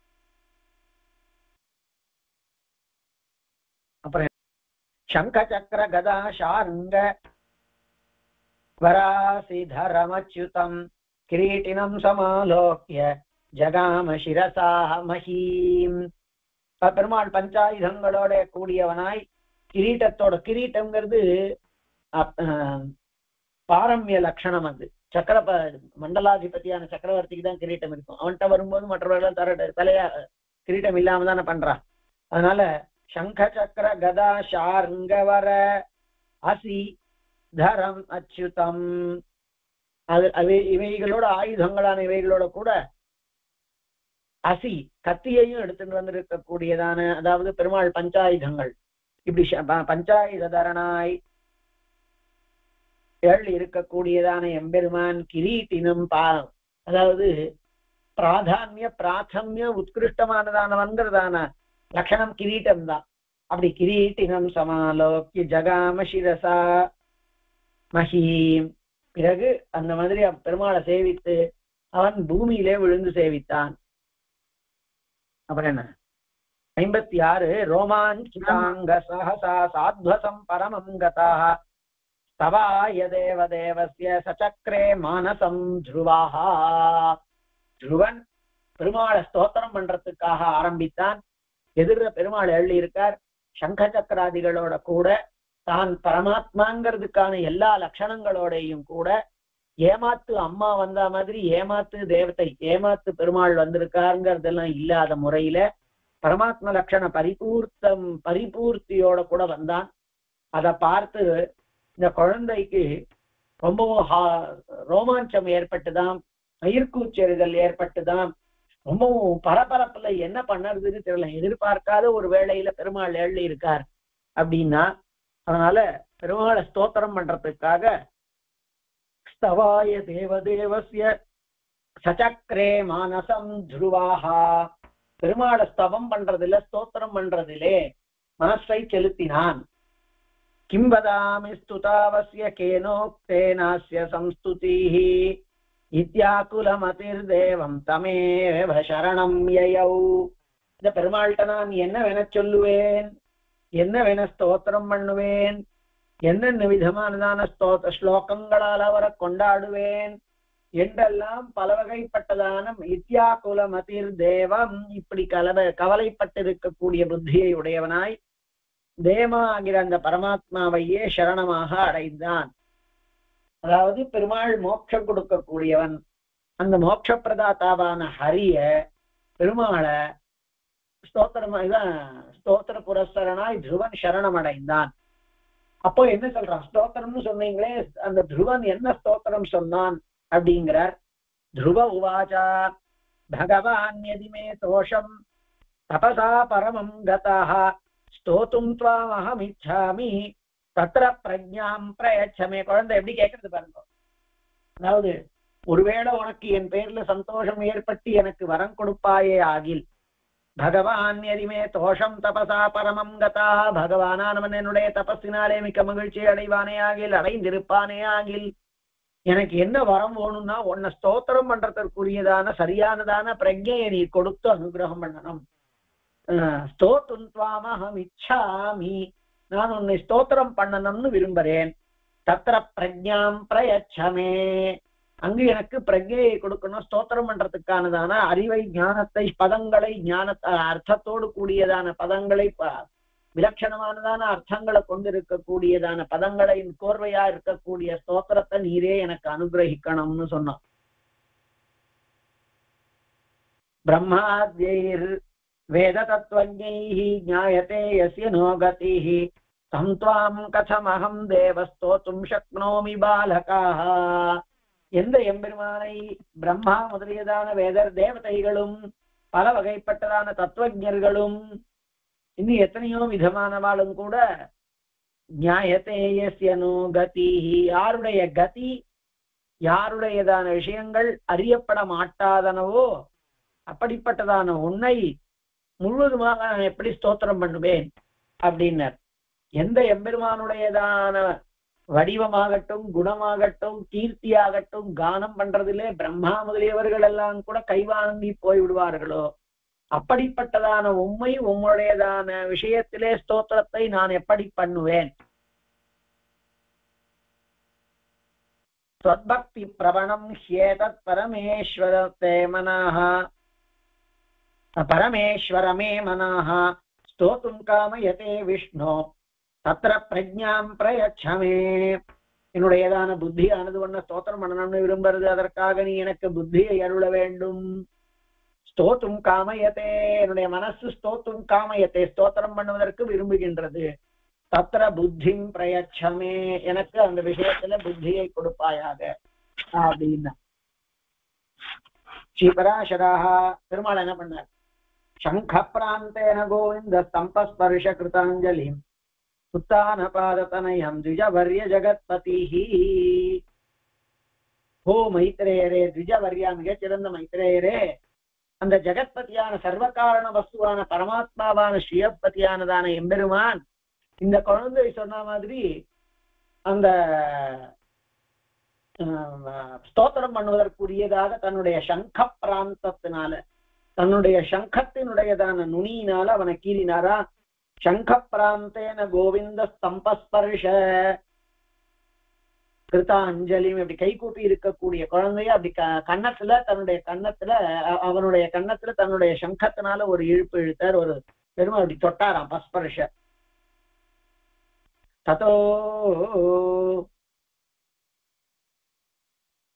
அப்புறம் சங்க சக்கர கதா ஷாருங்க வராசிதரமச்சுதம் கிரீட்டினம் சமாலோக்கிய ஜகாம சிரசா மஹீம் ப- பெருமாள் பஞ்சாயுதங்களோட கூடியவனாய் கிரீட்டத்தோட கிரீட்டம்ங்கிறது அப்- ஆஹ், பாரம்ய லட்சணம் அது சக்கர ப- மண்டலாதிபதியான சக்கரவர்த்திக்கு தான் கிரீட்டம் இருக்கும் அவன்கிட்ட வரும்போது மற்றவர்கள் தர தலையா கிரீட்டம் இல்லாம தானே பண்றான் அதனால சங்க சக்கர கதா ஷார்ங்கவர அசி தரம் அச்சுதம் அது அவை இவைகளோட ஆயுதங்களான இவைகளோட கூட அசி கத்தியையும் எடுத்துட்டு வந்திருக்கக்கூடியதான அதாவது பெருமாள் பஞ்சாயுதங்கள் இப்படி ச- ப- பஞ்சாயுதரனாய் எள் இருக்கக்கூடியதான எம்பெருமான் கிரீட்டினும் பா அதாவது பிராதான்ய பிராதமிய உத்கிருஷ்டமானதானவன்கிறதான லட்சணம் கிரீட்டம் தான் அப்படி கிரீட்டினம் சமாலோக்கிய ஜகாம சிரசா மஹீம் பிறகு அந்த மாதிரி பெருமாளை சேவித்து அவன் பூமியிலே விழுந்து சேவித்தான் அப்புறம் என்ன ஐம்பத்தி ஆறு ரோமாஞ்சிதாங்க சஹசா சாத்வசம் பரமம் கதாக தவாய தேவ தேவசிய சச்சக்ரே மானசம் துருவாஹா துருவன் பெருமாளை ஸ்தோத்திரம் பண்றதுக்காக ஆரம்பித்தான் எதிர பெருமாள் எழுதி இருக்கார் சங்க சக்கராதிகளோட கூட தான் பரமாத்மாங்கிறதுக்கான எல்லா லட்சணங்களோடையும் கூட ஏமாத்து அம்மா வந்த மாதிரி ஏமாத்து தேவதை ஏமாத்து பெருமாள் வந்திருக்காருங்கிறதெல்லாம் இல்லாத முறையில பரமாத்ம லட்சண பரிபூர்த்தம் பரிபூர்த்தியோட கூட வந்தான் அதை பார்த்து இந்த குழந்தைக்கு ரொம்பவும் ஹா- ரோமாஞ்சம் ஏற்பட்டுதான் மயிர்கூச்செறிதல் ஏற்பட்டுதான் ரொம்பவும் பரபரப்புல என்ன பண்ணறதுன்னு தெரியல எதிர்பார்க்காத ஒரு வேளையில பெருமாள் எழுதி இருக்கார் அப்படின்னா அதனால பெருமாளை ஸ்தோத்திரம் பண்றதுக்காக ஸ்தவாய தேவதேவஸ்ய சச்சக்ரே மானசம் துருவாஹா பெருமாளை ஸ்தவம் பண்றதில்ல ஸ்தோத்திரம் பண்றதிலே மனசை செலுத்தினான் கிம் வதாமி ஸ்துதாவஸ்ய கேனோக்தேனாஸ்ய சம்ஸ்துதிः இத்யாக்குலமதிர்தேவம் தமேவ சரணம் யயௌ இந்த பெருமாள்கிட்ட நான் என்ன வேண சொல்லுவேன் என்ன வேண ஸ்தோத்திரம் பண்ணுவேன் என்னென்ன விதமானதான ஸ்தோத்த ஸ்லோகங்களால் அவரை கொண்டாடுவேன் என்றெல்லாம் பல வகைப்பட்டதான இத்யாகுல மதிர் தேவம் இப்படி கலவ கவலைப்பட்டிருக்கக்கூடிய புத்தியை உடையவனாய் தேமா ஆகிற அந்த பரமாத்மாவையே சரணமாக அடைந்தான் அதாவது பெருமாள் மோட்சம் கொடுக்கக்கூடியவன் அந்த மோட்ச பிரதாத்தாவான ஹரிய பெருமாளை ஸ்தோத்திரம் இதான் ஸ்தோத்திர புரஸ்தரனாய் துருவன் சரணம் அடைந்தான் அப்போ என்ன சொல்றான் ஸ்தோத்திரம்னு சொன்னீங்களே அந்த துருவன் என்ன ஸ்தோத்திரம் சொன்னான் அப்படிங்கிறார் துருவ உவாச்சா பகவான் யதிமே தோஷம் தபசா பரமம் கதாः ஸ்தோத்தும் துவாமஹமிச்சாமி தத்ர பிரஜாம் பிரயச்சமே குழந்தை எப்படி கேட்கறது பாருங்க அதாவது ஒருவேளை உனக்கு என் பேர்ல சந்தோஷம் ஏற்பட்டு எனக்கு வரம் கொடுப்பாயே ஆகில் பகவான் எரிமே தோஷம் தபசா பரமம் கதா பகவானானவன் என்னுடைய தபஸினாலே மிக்க மகிழ்ச்சி அடைவானே ஆகில் அடைந்திருப்பானே ஆகில் எனக்கு என்ன வரம் வேணும்னா உன்னை ஸ்தோத்திரம் பண்றதற்குரியதான சரியானதான பிரஜையை நீ கொடுத்து அனுகிரகம் பண்ணணும் அஹ் ஸ்தோத்தும் துவாமஹம் இச்சாமி நான் உன்னை ஸ்தோத்திரம் பண்ணணும்னு விரும்புறேன் தத்திர பிரஜாம் பிரயச்சமே அங்கு எனக்கு பிரஜையை கொடுக்கணும் ஸ்தோத்திரம் பண்றதுக்கானதான அறிவை ஞானத்தை பதங்களை ஞான அர்த்தத்தோடு கூடியதான பதங்களை ப- விலட்சணமானதான அர்த்தங்களை கொண்டிருக்கக்கூடியதான பதங்களை கோர்வையா இருக்கக்கூடிய ஸ்தோத்திரத்தை நீரே எனக்கு அனுகிரகிக்கணும்னு சொன்னான் பிரம்மாத்யைர் வேத தத்துவஞைः ஞாயதே யஸ்ய நோ கதிः தம் துவாம் கதமகம் தேவ ஸ்தோத்தும் சக்னோமி பாலகாः எந்த எம்பெருமானை பிரம்மா முதலியதான வேதர் தேவதைகளும் பல வகைப்பட்டதான தத்துவஜர்களும் இன்னும் எத்தனையோ விதமானவாளும் கூட நியாயத்தே யஸ்ய நோ கதி யாருடைய கதி யாருடையதான விஷயங்கள் அறியப்பட மாட்டாதனவோ அப்படிப்பட்டதான உன்னை முழுவதுமாக நான் எப்படி ஸ்தோத்திரம் பண்ணுவேன் அப்படின்னார் எந்த எம்பெருமானுடையதான வடிவமாகட்டும் குணமாகட்டும் கீர்த்தியாகட்டும் கானம் பண்றதிலே பிரம்மா முதலியவர்கள் எல்லாம் கூட கைவாங்கி போய் விடுவார்களோ அப்படிப்பட்டதான உண்மை உம்முடையதான விஷயத்திலே ஸ்தோத்திரத்தை நான் எப்படி பண்ணுவேன் त्वद्भक्ति प्रवणं ह्येतत् परमेश्वर ते मनाः परमेश्वर मे मनाः स्तोतुं कामयते विष्णो தத்திர பிரஜாம் பிரயச்சமே என்னுடையதான புத்தியானது ஒன்ன ஸ்தோத்திரம் பண்ணணும்னு விரும்புறது அதற்காக நீ எனக்கு புத்தியை அருள வேண்டும் ஸ்தோத்தும் காமயத்தே என்னுடைய மனசு ஸ்தோத்தும் காமயத்தே ஸ்தோத்திரம் பண்ணுவதற்கு விரும்புகின்றது தத்திர புத்திம் பிரயச்சமே எனக்கு அந்த விஷயத்துல புத்தியை கொடுப்பாயாக அப்படின்னா ஸ்ரீபராசராக பெருமாள் என்ன பண்ணார் சங்க பிராந்தேன கோவிந்த ஸ்தம்பஸ்பர்ஷ கிருதாஞ்சலிம் உத்தானபாததனயம் த்விஜவர்ய ஜகத்பதிஹி ஓ மைத்ரேயரே த்விஜவர்யா மிகச்சிறந்த மைத்ரேயரே அந்த ஜெகத்பதியான சர்வகாரண வஸ்துவான பரமாத்மாவான ஸ்ரீயப்பதியானதான எம்பெருமான் இந்த குழந்தை சொன்ன மாதிரி அந்த ஆஹ், ஸ்தோத்திரம் பண்ணுவதற்குரியதாக தன்னுடைய சங்க பிராந்தத்தினால தன்னுடைய சங்கத்தினுடையதான நுனியினால அவனை கீறினாரா சங்க பிராந்தேன கோவிந்த ஸ்தம்பஸ்பர்ஷ கிருதாஞ்சலி இப்படி கை கூப்பி இருக்கக்கூடிய குழந்தைய அப்படி க- கன்னத்துல தன்னுடைய கன்னத்துல அ- அவனுடைய கன்னத்துல தன்னுடைய சங்கத்தினால ஒரு இழுப்பு இழுத்தார் ஒரு பெருமை அப்படி தொட்டாராம் பஸ்பர்ஷ ததோ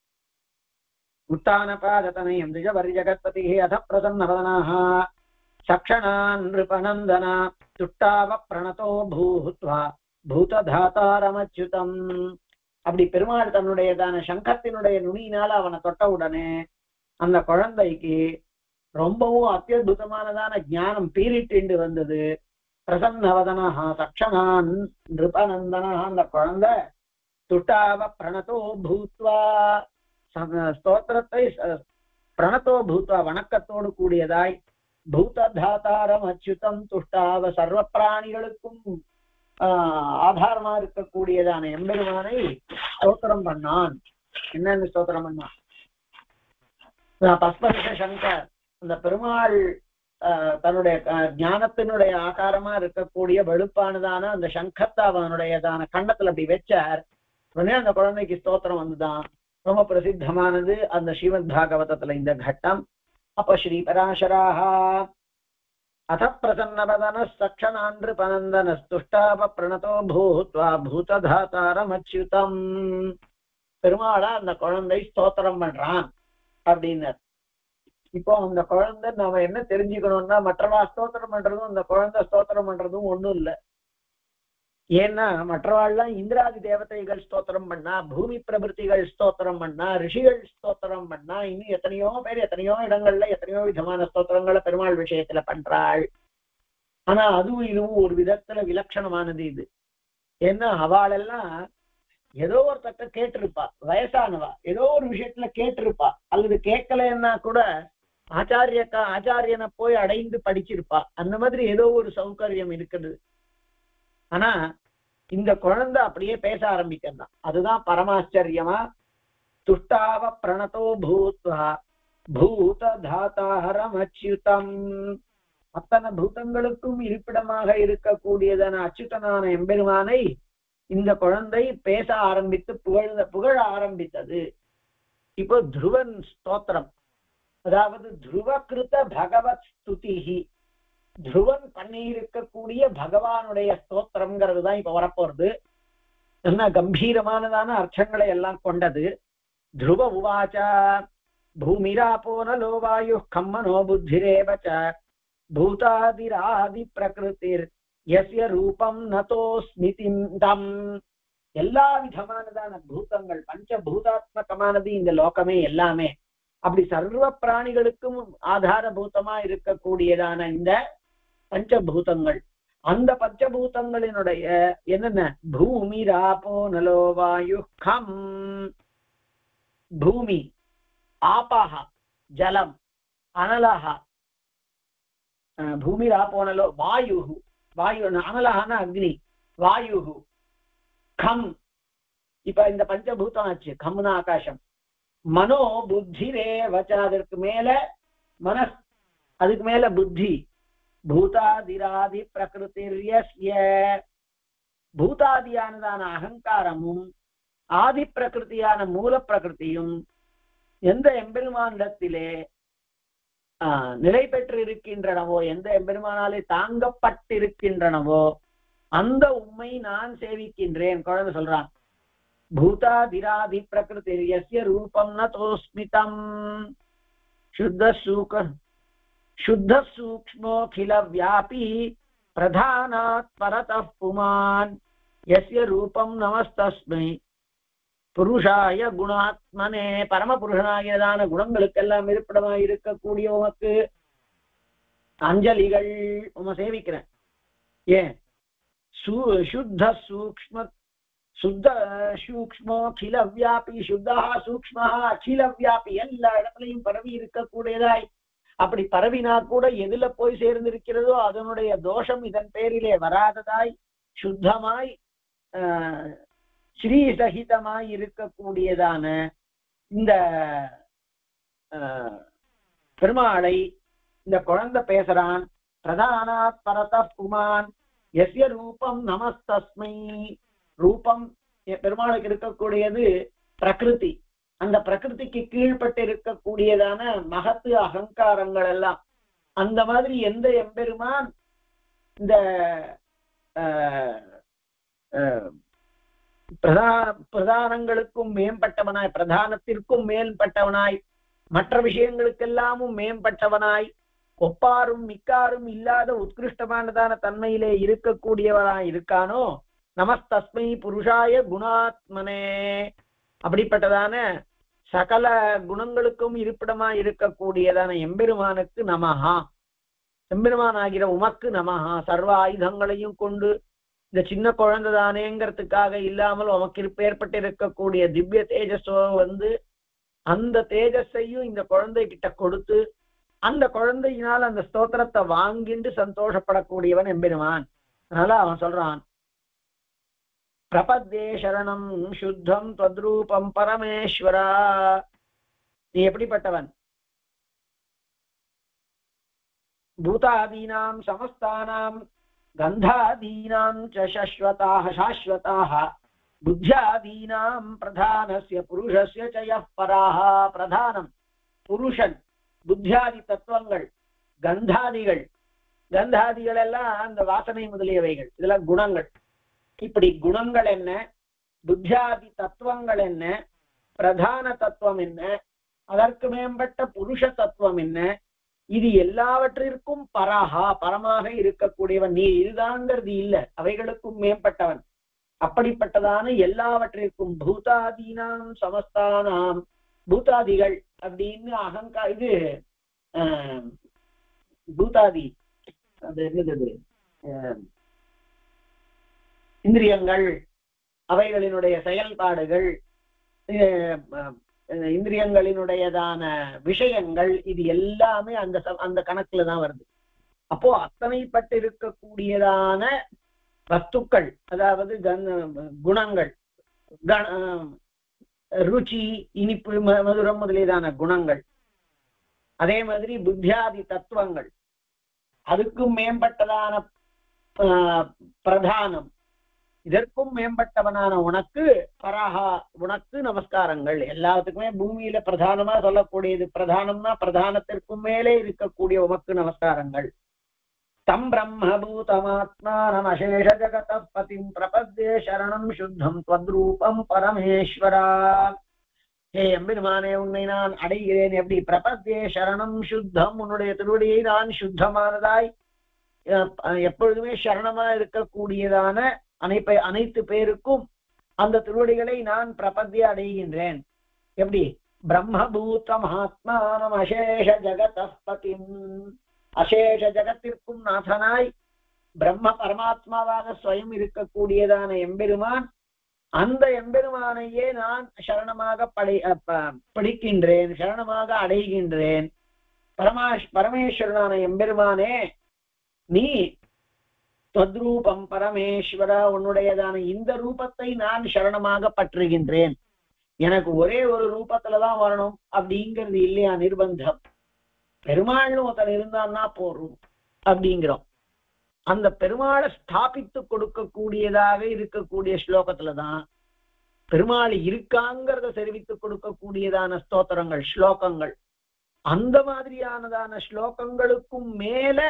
उत्तानपादतनयम् द्विजवर्यजगत्पतिः अथ प्रसन्नवदनाः सक्षणान् नृपनन्दना துட்டாவ பிரணதோ பூத்வா பூததாத்தாரமச்சுதம் அப்படி பெருமாள் தன்னுடையதான சங்கத்தினுடைய நுனியினால அவனை தொட்ட உடனே அந்த குழந்தைக்கு ரொம்பவும் அத்தியுதமானதான ஞானம் பீரிட்டு வந்தது பிரசன்னவதனஹா சக்ஷனான் நிருபநந்தனா அந்த குழந்தை துட்டாவ பிரணதோ பூத்வா ச- ஸ்தோத்திரத்தை ச- பிரணதோ பூத்வா வணக்கத்தோடு கூடியதாய் பூததாதாரம் அச்சுதம் துஷ்டாவ சர்வ பிராணிகளுக்கும் ஆஹ் ஆதாரமா இருக்கக்கூடியதான எம்பெருமானை ஸ்தோத்திரம் பண்ணான் என்னன்னு ஸ்தோத்திரம் பண்ணான் ஆஹ் பஸ்பரிஷ சங்கர் அந்த பெருமாள் ஆஹ் தன்னுடைய ஆஹ் ஞானத்தினுடைய ஆகாரமா இருக்கக்கூடிய வெளுப்பானதான அந்த சங்கத்தை அவனுடையதான கண்ணத்துல அப்படி வச்சார் உடனே அந்த குழந்தைக்கு ஸ்தோத்திரம் வந்துதான் ரொம்ப பிரசித்தமானது அந்த ஸ்ரீமத் பாகவதத்துல இந்த கட்டம் அப்ப ஸ்ரீ பராசராக அத பிரசன்னவதன சக்ஷனான்று பனந்தனஸ்துஷ்டாப பிரணதோ பூத்வா பூததாத்தாரமச்சுதம் பெருமாளா அந்த குழந்தை ஸ்தோத்திரம் பண்றான் அப்படின்னார் இப்போ அந்த குழந்தை நாம என்ன தெரிஞ்சுக்கணும்னா மற்றவா ஸ்தோத்திரம் பண்றதும் அந்த குழந்தை ஸ்தோத்திரம் பண்றதும் ஒண்ணும் இல்ல ஏன்னா மற்றவாள்லாம் இந்திராதி தேவதைகள் ஸ்தோத்திரம் பண்ணா பூமி பிரபுத்திகள் ஸ்தோத்திரம் பண்ணா ரிஷிகள் ஸ்தோத்திரம் பண்ணா இன்னும் எத்தனையோ பேர் எத்தனையோ இடங்கள்ல எத்தனையோ விதமான ஸ்தோத்திரங்களை பெருமாள் விஷயத்துல பண்றாள் ஆனா அதுவும் இதுவும் ஒரு விதத்துல விலட்சணமானது இது ஏன்னா அவளெல்லாம் ஏதோ ஒரு தட்ட கேட்டிருப்பா வயசானவா ஏதோ ஒரு விஷயத்துல கேட்டிருப்பா அல்லது கேட்கலன்னா கூட ஆச்சாரியக்கா ஆச்சாரியனை போய் அடைந்து படிச்சிருப்பா அந்த மாதிரி ஏதோ ஒரு சௌகரியம் இருக்குது ஆனா இந்த குழந்தை அப்படியே பேச ஆரம்பிக்கிறான் அதுதான் பரமாச்சரியமா துஷ்டாவ பிரணதோ பூத்வா பூத தாத்தாஹரம் அச்சுதம் அத்தனை பூதங்களுக்கும் இருப்பிடமாக இருக்கக்கூடியதான அச்சுதனான எம்பெருமானை இந்த குழந்தை பேச ஆரம்பித்து புகழ புகழ ஆரம்பித்தது இப்போ துருவன் ஸ்தோத்திரம் அதாவது துருவகிருத பகவத் ஸ்துதிஹி துருவன் பண்ணி இருக்கக்கூடிய பகவானுடைய ஸ்தோத்திரம்ங்கிறது தான் இப்ப வரப்போறது என்ன கம்பீரமானதான அர்த்தங்களை எல்லாம் கொண்டது துருவ உவாச்ச பூமிராபோ நலோ வாயு கம்மனோ புத்திரேவ ச பூதாதிராதி பிரகிருதிர் எஸ்ய ரூபம் நதோஸ்மிதிம் தம் எல்லா விதமானதான பூதங்கள் பஞ்சபூதாத்மகமானது இந்த லோகமே எல்லாமே அப்படி சர்வ பிராணிகளுக்கும் ஆதாரபூதமா இருக்கக்கூடியதான இந்த பஞ்சபூதங்கள் அந்த பஞ்சபூதங்களினுடைய என்னென்ன பூமி ராபோ நலோ வாயு கம் பூமி ஆபாக ஜலம் அனலக பூமி ராபோ நலோ வாயு வாயு அனலகன அக்னி வாயு கம் இப்ப இந்த பஞ்சபூதம் ஆச்சு கம்னா ஆகாசம் மனோ புத்திரே வச்ச அதற்கு மேல மனஸ் அதுக்கு மேல புத்தி பூதாதிராதி பிரகிருதிர்யஸ்ய பூதாதியானதான அகங்காரமும் ஆதி பிரகிருதியான மூல பிரகிருதியும் எந்த எம்பெருமானிடத்திலே ஆஹ் நிலை பெற்று இருக்கின்றனவோ எந்த எம்பெருமானாலே தாங்கப்பட்டிருக்கின்றனவோ அந்த உண்மை நான் சேவிக்கின்றேன் குழந்தை சொல்றான் பூதாதிராதி பிரகிருதி எஸ்ய ரூபம் ந தோஸ்மிதம் சுத்த சூக शुद्ध सूक्ष्मोऽखिल व्यापी प्रधानात् परतः पुमान् यस्य रूपं नमस्तस्मै புருஷாய குணாத்மனே பரமபுருஷனாகியதான குணங்களுக்கெல்லாம் இருப்பிடமாய் இருக்கக்கூடிய உமக்கு அஞ்சலிகள் உம சேவிக்கிறேன் ஏன் சு சுத்த சூக்ம சுத்த சூக்மோ அகில வியாபி சுத்தா சூக்மா அகில வியாபி எல்லா இடத்துலையும் பரவி இருக்கக்கூடியதாய் அப்படி பரவினா கூட எதுல போய் சேர்ந்திருக்கிறதோ அதனுடைய தோஷம் இதன் பேரிலே வராததாய் சுத்தமாய் ஆஹ், ஸ்ரீ சகிதமாய் இருக்கக்கூடியதான இந்த ஆஹ், பெருமாளை இந்த குழந்தை பேசுறான் பிரதானாத் பரத புமான் எஸ்ய ரூபம் நமஸ்தஸ்மை ரூபம் எ- பெருமாளுக்கு இருக்கக்கூடியது பிரகிருதி அந்த பிரகிருதிக்கு கீழ்ப்பட்டு இருக்கக்கூடியதான மகத்து அகங்காரங்கள் எல்லாம் அந்த மாதிரி எந்த எம்பெருமான் இந்த ஆஹ், ஆஹ், பிரதா பிரதானங்களுக்கும் மேம்பட்டவனாய் பிரதானத்திற்கும் மேம்பட்டவனாய் மற்ற விஷயங்களுக்கெல்லாமும் மேம்பட்டவனாய் ஒப்பாரும் மிக்காரும் இல்லாத உத்கிருஷ்டமானதான தன்மையிலே இருக்கக்கூடியவனாய் இருக்கானோ நமஸ்தஸ்மை புருஷாய குணாத்மனே அப்படிப்பட்டதான சகல குணங்களுக்கும் இருப்பிடமா இருக்கக்கூடியதான எம்பெருமானுக்கு நமஹா எம்பெருமான் ஆகிற உமக்கு நமஹா சர்வ ஆயுதங்களையும் கொண்டு இந்த சின்ன குழந்தை தானேங்கிறதுக்காக இல்லாமல் உமக்கு இருப்ப- ஏற்பட்டிருக்கக்கூடிய திவ்ய தேஜஸோ வந்து அந்த தேஜஸையும் இந்த குழந்தை கிட்ட கொடுத்து அந்த குழந்தையினால் அந்த ஸ்தோத்திரத்தை வாங்கிண்டு சந்தோஷப்படக்கூடியவன் எம்பெருமான் அதனால அவன் சொல்றான் பிரபத்தே சரணம் சுத்தம் தத்ரூபம் பரமேஸ்வரா நீ எப்படிப்பட்டவன் பூதாதீனாம் சமஸ்தானாம் கந்தாதீனாம் ச சஸ்வதாः சாஸ்வதாः புத்தியாதீனாம் பிரதானஸ்ய புருஷஸ்ய ச யः பராः பிரதானம் புருஷன் புத்தியாதி தத்துவங்கள் கந்தாதிகள் கந்தாதிகள் எல்லாம் அந்த வாசனை முதலியவைகள் இதெல்லாம் குணங்கள் இப்படி குணங்கள் என்ன புத்தியாதி தத்துவங்கள் என்ன பிரதான தத்துவம் என்ன அதற்கு மேம்பட்ட புருஷ தத்துவம் என்ன இது எல்லாவற்றிற்கும் பராகா பரமாக இருக்கக்கூடியவன் நீ இதுதாங்கிறது இல்ல அவைகளுக்கும் மேம்பட்டவன் அப்படிப்பட்டதான எல்லாவற்றிற்கும் பூதாதீனாம் சமஸ்தானாம் பூதாதிகள் அப்படின்னு அகங்கா இது ஆஹ், பூதாதி அது என்னது அது? ஆஹ், இந்திரியங்கள் அவைகளினுடைய செயல்பாடுகள் அஹ், அஹ், இந்திரியங்களினுடையதான விஷயங்கள் இது எல்லாமே அந்த ச- அந்த கணக்குல தான் வருது அப்போ அத்தனைப்பட்டு இருக்கக்கூடியதான வஸ்துக்கள் அதாவது கண- குணங்கள் கண- அஹ், ருச்சி இனிப்பு ம- மதுரம் முதலியதான குணங்கள் அதே மாதிரி புத்தியாதி தத்துவங்கள் அதுக்கும் மேம்பட்டதான ஆஹ், பிரதானம் இதற்கும் மேம்பட்டவனான உனக்கு பராகா உனக்கு நமஸ்காரங்கள் எல்லாத்துக்குமே பூமியில பிரதானமா சொல்லக்கூடியது பிரதானம்னா பிரதானத்திற்கும் மேலே இருக்கக்கூடிய உமக்கு நமஸ்காரங்கள் தம் பிரம்மபூதமாத்மானம் அசேஷ ஜகத பதிம் பிரபத்யே சரணம் சுத்தம் त्वद्रूपம் பரமேஸ்வரா ஹே எம்பெருமானே உன்னை நான் அடைகிறேன் எப்படி பிரபத்யே சரணம் சுத்தம் உன்னுடைய திருவடியை நான் சுத்தமானதாய் அஹ், எப்பொழுதுமே சரணமா இருக்கக்கூடியதான அனைப்பை அனைத்து பேருக்கும் அந்த திருவடிகளை நான் பிரபத்திய அடைகின்றேன் எப்படி பிரம்மபூத மகாத்மானம் அசேஷ ஜகதபதிம் அசேஷ ஜகத்திற்கும் நாதனாய் பிரம்ம பரமாத்மாவாக ஸ்வயம் இருக்கக்கூடியதான எம்பெருமான் அந்த எம்பெருமானையே நான் சரணமாக படை அஹ் ப- பிடிக்கின்றேன் சரணமாக அடைகின்றேன் பரமாஷ் பரமேஸ்வரனான எம்பெருமானே நீ தொத்ரூபம் பரமேஸ்வர உன்னுடையதான இந்த ரூபத்தை நான் சரணமாக பற்றுகின்றேன் எனக்கு ஒரே ஒரு ரூபத்துலதான் வரணும் அப்படிங்கிறது இல்லையா நிர்பந்தம் பெருமாள்னு ஒருத்தன் இருந்தான்னா போறோம் அப்படிங்கிறோம் அந்த பெருமாளை ஸ்தாபித்து கொடுக்கக்கூடியதாக இருக்கக்கூடிய ஸ்லோகத்துலதான் பெருமாள் இருக்காங்கிறத தெரிவித்து கொடுக்கக்கூடியதான ஸ்தோத்திரங்கள் ஸ்லோகங்கள் அந்த மாதிரியானதான ஸ்லோகங்களுக்கும் மேல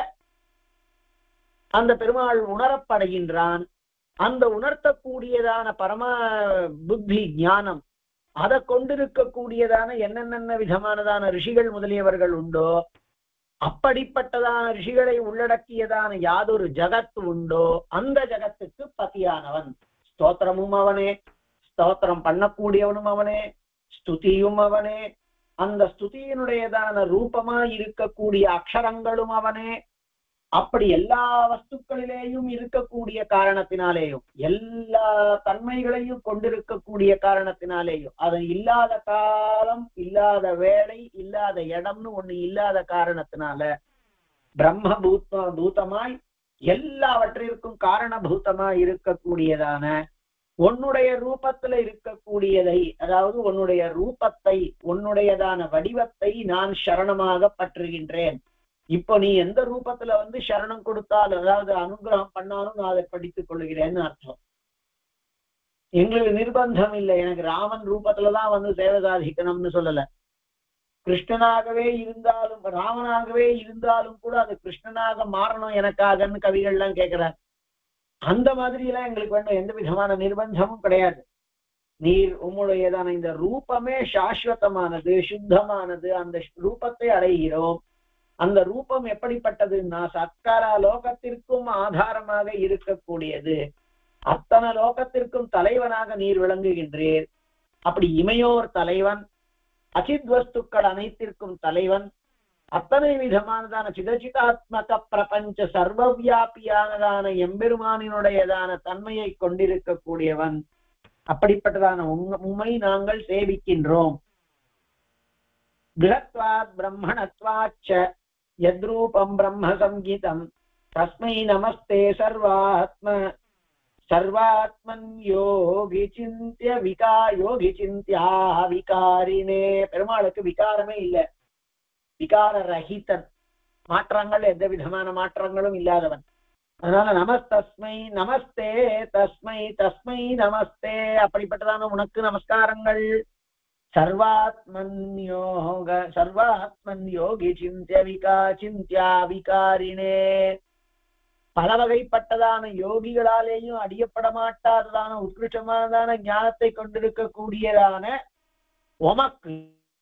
அந்த பெருமாள் உணரப்படுகின்றான் அந்த உணர்த்தக்கூடியதான பரம புத்தி ஞானம் அதை கொண்டிருக்கக்கூடியதான என்னென்ன விதமானதான ரிஷிகள் முதலியவர்கள் உண்டோ அப்படிப்பட்டதான ரிஷிகளை உள்ளடக்கியதான யாதொரு ஜகத் உண்டோ அந்த ஜகத்துக்கு பதியானவன் ஸ்தோத்திரமும் அவனே ஸ்தோத்திரம் பண்ணக்கூடியவனும் அவனே ஸ்துதியும் அவனே அந்த ஸ்துதியினுடையதான ரூபமா இருக்கக்கூடிய அக்ஷரங்களும் அவனே அப்படி எல்லா வஸ்துக்களிலேயும் இருக்கக்கூடிய காரணத்தினாலேயும் எல்லா தன்மைகளையும் கொண்டிருக்கக்கூடிய காரணத்தினாலேயும் அது இல்லாத காலம் இல்லாத வேலை இல்லாத இடம்னு ஒண்ணு இல்லாத காரணத்தினால பிரம்ம பூத்த பூதமாய் எல்லாவற்றிற்கும் காரணபூதமாய் இருக்கக்கூடியதான உன்னுடைய ரூபத்துல இருக்கக்கூடியதை அதாவது உன்னுடைய ரூபத்தை உன்னுடையதான வடிவத்தை நான் சரணமாக பற்றுகின்றேன் இப்போ நீ எந்த ரூபத்துல வந்து சரணம் கொடுத்தாலும் அதாவது அனுகிரகம் பண்ணாலும் நான் அதை படித்துக் கொள்கிறேன்னு அர்த்தம் எங்களுக்கு நிர்பந்தம் இல்லை எனக்கு ராமன் ரூபத்துலதான் வந்து சேவை சாதிக்கணும்னு சொல்லல கிருஷ்ணனாகவே இருந்தாலும் ராமனாகவே இருந்தாலும் கூட அது கிருஷ்ணனாக மாறணும் எனக்காகன்னு கவிகள் எல்லாம் கேட்கிறார் அந்த மாதிரி எல்லாம் எங்களுக்கு வேணும் எந்த விதமான நிர்பந்தமும் கிடையாது நீர் உம்முடையதான இந்த ரூபமே சாஸ்வதமானது சுத்தமானது அந்த ரூபத்தை அடைகிறோம் அந்த ரூபம் எப்படிப்பட்டதுன்னா சத்காரா லோகத்திற்கும் ஆதாரமாக இருக்கக்கூடியது அத்தனை லோகத்திற்கும் தலைவனாக நீர் விளங்குகின்றீர் அப்படி இமையோர் தலைவன் அச்சித் வஸ்துக்கள் அனைத்திற்கும் தலைவன் அத்தனை விதமானதான சிதச்சிதாத்மக பிரபஞ்ச சர்வவியாபியானதான எம்பெருமானினுடையதான தன்மையை கொண்டிருக்கக்கூடியவன் அப்படிப்பட்டதான உங்க- உம்மை நாங்கள் சேவிக்கின்றோம் பிருகத்வாத் பிரம்மணத்வாச்ச யத்ரூபம் பிரம்ம சங்கீதம் தஸ்மை நமஸ்தே சர்வாத்ம சர்வாத்மன் யோகி சிந்திய விகா யோகி சிந்தியா விகாரினே பெருமாளுக்கு விகாரமே இல்லை விகார ரஹிதன் மாற்றங்கள் எந்த விதமான மாற்றங்களும் இல்லாதவன் அதனால நமஸ்தஸ்மை நமஸ்தே தஸ்மை தஸ்மை நமஸ்தே அப்படிப்பட்டதான உனக்கு நமஸ்காரங்கள் சர்வாத்மன் யோக சர்வாத்மன் யோகி சிந்திய விகா சிந்தியா விகாரினே பல வகைப்பட்டதான யோகிகளாலேயும் அறியப்பட மாட்டாததான உத்கிருஷ்டமானதான ஞானத்தை கொண்டிருக்கக்கூடியதான உமக்கு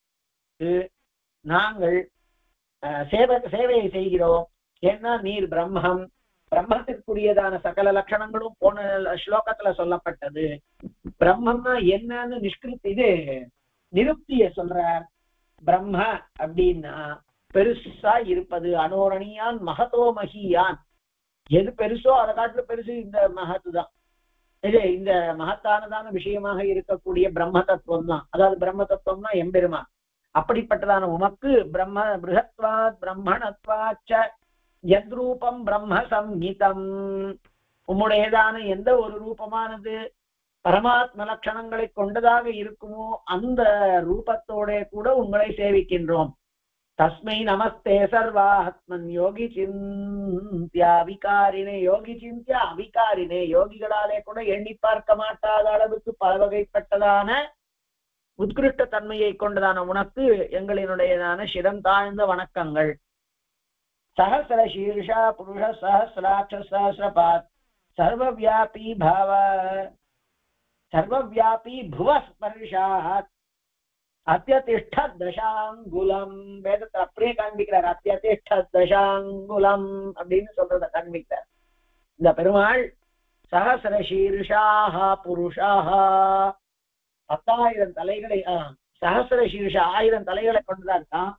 நாங்கள் அஹ், சேவ சேவையை செய்கிறோம் ஏன்னா நீர் பிரம்மம் பிரம்மத்திற்குரியதான சகல லட்சணங்களும் போன ஸ்லோகத்துல சொல்லப்பட்டது பிரம்மம்னா என்னன்னு நிஷ்கிருத் இது நிருப்திய சொல்றார் பிரம்ம அப்படின்னா பெருசா இருப்பது அனோரணியான் மகதோ மகியான் எது பெருசோ அதை காட்டுல பெருசு இந்த மகத்து தான் இது இந்த மகத்தானதான விஷயமாக இருக்கக்கூடிய பிரம்ம தத்துவம் தான் அதாவது பிரம்ம தத்துவம்னா எம்பெருமான் அப்படிப்பட்டதான உமக்கு பிரம்ம பிருகத்வாத் பிரம்மணத்வாச்ச யத்ரூபம் பிரம்ம சம்ஹிதம் உம்முடையதான எந்த ஒரு ரூபமானது பரமாத்ம லட்சணங்களை கொண்டதாக இருக்குமோ அந்த ரூபத்தோட கூட உங்களை சேவிக்கின்றோம் தஸ்மை நமஸ்தே சர்வாத்மன் யோகி சிந்தியா விகாரினே யோகி சிந்தியா அவிகாரினே யோகிகளாலே கூட எண்ணி பார்க்க மாட்டாத அளவுக்கு பல வகைப்பட்டதான உத்கிருஷ்ட தன்மையை கொண்டதான உனக்கு எங்களினுடையதான சிரம் தாழ்ந்த வணக்கங்கள் சஹசிர சீர்ஷா புருஷ சஹசிராட்ச சஹசிரபாத் சர்வவியாபி பாவ சர்வவியாபி புவ ஸ்பர்ஷாத் அத்தியதிஷ்ட தசாங்குலம் வேதத்தை அப்படியே காண்பிக்கிறார் அத்தியதிஷ்ட தசாங்குலம் அப்படின்னு சொல்றத காண்பிக்கிறார் இந்த பெருமாள் சஹசிர சீர்ஷாக புருஷாக பத்தாயிரம் தலைகளை ஆஹ், சஹசிர சீர்ஷ ஆயிரம் தலைகளை கொண்டுதான் இருக்கான்